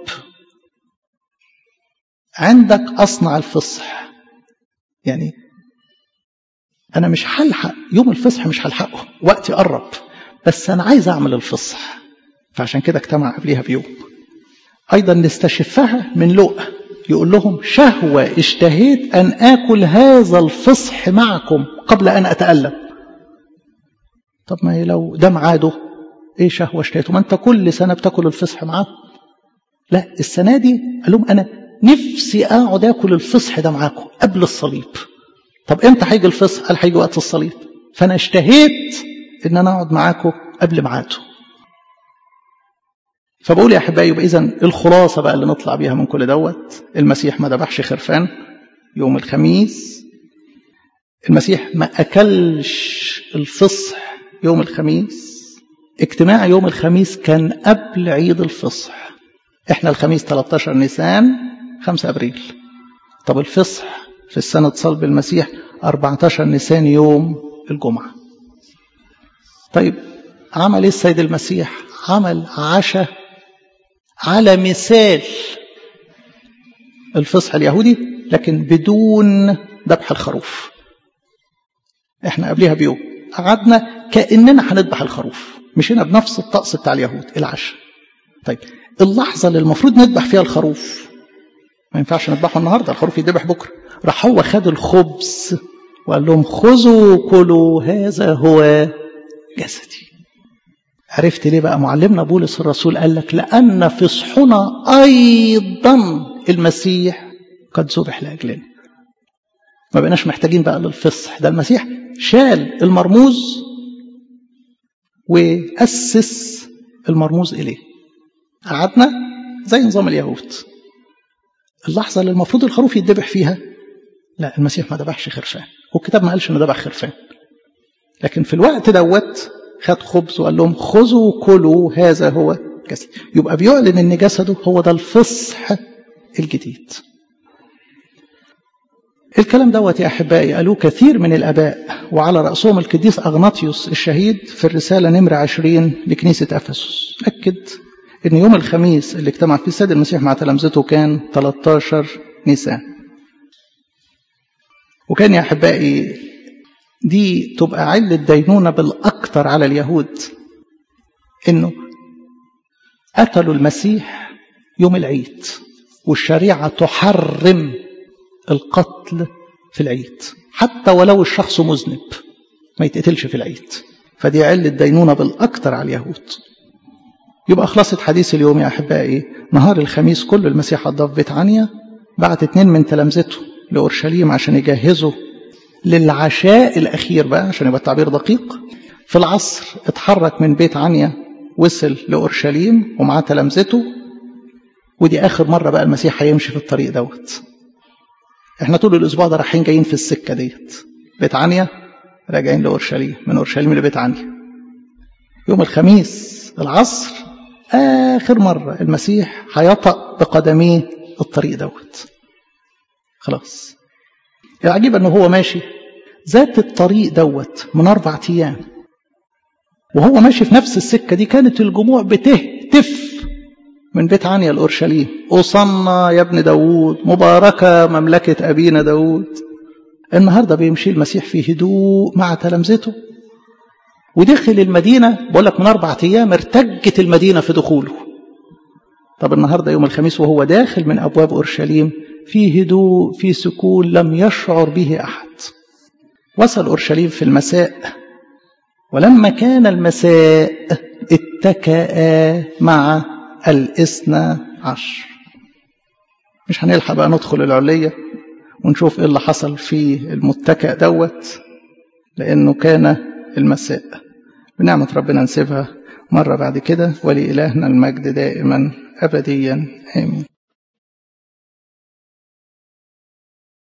عندك أصنع الفصح يعني أنا مش هلحق يوم الفصح مش هلحقه وقتي قرب بس أنا عايز أعمل الفصح فعشان كده اجتمع قبليها بيوم أيضا نستشفها من لؤى يقول لهم شهوة اشتهيت أن آكل هذا الفصح معكم قبل أن أتألم طب ما لو ده ميعاده ايه شهوة اشتهيته ما انت كل سنة بتاكل الفصح معاه لا السنة دي قال لهم أنا نفسي أقعد آكل الفصح ده معاكم قبل الصليب طب امتى هيجي الفصح قال هيجي وقت الصليب فأنا اشتهيت ان انا اقعد معاكم قبل ميعاده فبقول يا احبائي يبقى اذا الخلاصه بقى اللي نطلع بيها من كل دوت المسيح ما ذبحش خرفان يوم الخميس المسيح ما اكلش الفصح يوم الخميس اجتماع يوم الخميس كان قبل عيد الفصح احنا الخميس 13 نيسان 5 ابريل طب الفصح في السنة صلب المسيح 14 نيسان يوم الجمعة طيب عمل ايه السيد المسيح عمل عشاء على مثال الفصح اليهودي لكن بدون ذبح الخروف احنا قبلها بيوم قعدنا كاننا هنذبح الخروف مشينا بنفس الطقس بتاع اليهود العشاء طيب اللحظه اللي المفروض نذبح فيها الخروف ما ينفعش نذبحه النهارده الخروف يذبح بكره راح هو خد الخبز وقال لهم خذوا كلوا هذا هو جسدي عرفت ليه بقى معلمنا بولس الرسول قال لك لأن فصحنا أيضا المسيح قد ذبح لأجلنا ما بقناش محتاجين بقى للفصح ده المسيح شال المرموز وأسس المرموز إليه قعدنا زي نظام اليهود اللحظة اللي المفروض الخروف يتذبح فيها لا المسيح ما ذبحش خرفان والكتاب ما قالش انه ذبح خرفان لكن في الوقت دوت خد خبز وقال لهم خذوا كلوا هذا هو جسد يبقى بيعلن ان جسده هو ده الفصح الجديد الكلام دوت يا احبائي قالوه كثير من الاباء وعلى راسهم القديس اغناطيوس الشهيد في الرساله نمره 20 لكنيسه افسس اكد ان يوم الخميس اللي اجتمع فيه السيد المسيح مع تلامذته كان 13 نيسان وكان يا احبائي دي تبقى علة دينونة بالأكثر على اليهود إنه قتلوا المسيح يوم العيد والشريعة تحرم القتل في العيد حتى ولو الشخص مذنب ما يتقتلش في العيد فدي علة دينونة بالأكثر على اليهود يبقى خلاصة حديث اليوم يا أحبائي نهار الخميس كل المسيح قضاه في بيت عنيا بعت اتنين من تلامذته لأورشليم عشان يجهزوا للعشاء الأخير بقى عشان يبقى التعبير دقيق في العصر اتحرك من بيت عنيا وصل لأورشليم ومعاه تلامذته ودي آخر مرة بقى المسيح هيمشي في الطريق دوت احنا طول الأسبوع ده رايحين جايين في السكة ديت بيت عنيا راجعين لأورشليم من أورشليم لبيت عنيا يوم الخميس العصر آخر مرة المسيح هيطأ بقدميه الطريق دوت خلاص العجيب انه هو ماشي ذات الطريق دوت من اربع ايام وهو ماشي في نفس السكه دي كانت الجموع بتهتف من بيت عنيا لاورشليم اوصلنا يا ابن داوود مباركه مملكه ابينا داوود النهارده بيمشي المسيح في هدوء مع تلامذته ودخل المدينه بقول لك من اربع ايام ارتجت المدينه في دخوله طب النهارده يوم الخميس وهو داخل من ابواب اورشليم في هدوء في سكون لم يشعر به احد وصل اورشليم في المساء ولما كان المساء اتكأ مع الاثنى عشر مش هنلحق بقى ندخل العلية ونشوف ايه اللي حصل في المتكأ دوت لانه كان المساء بنعمة ربنا نسيبها مرة بعد كده ولإلهنا المجد دائما أبديا آمين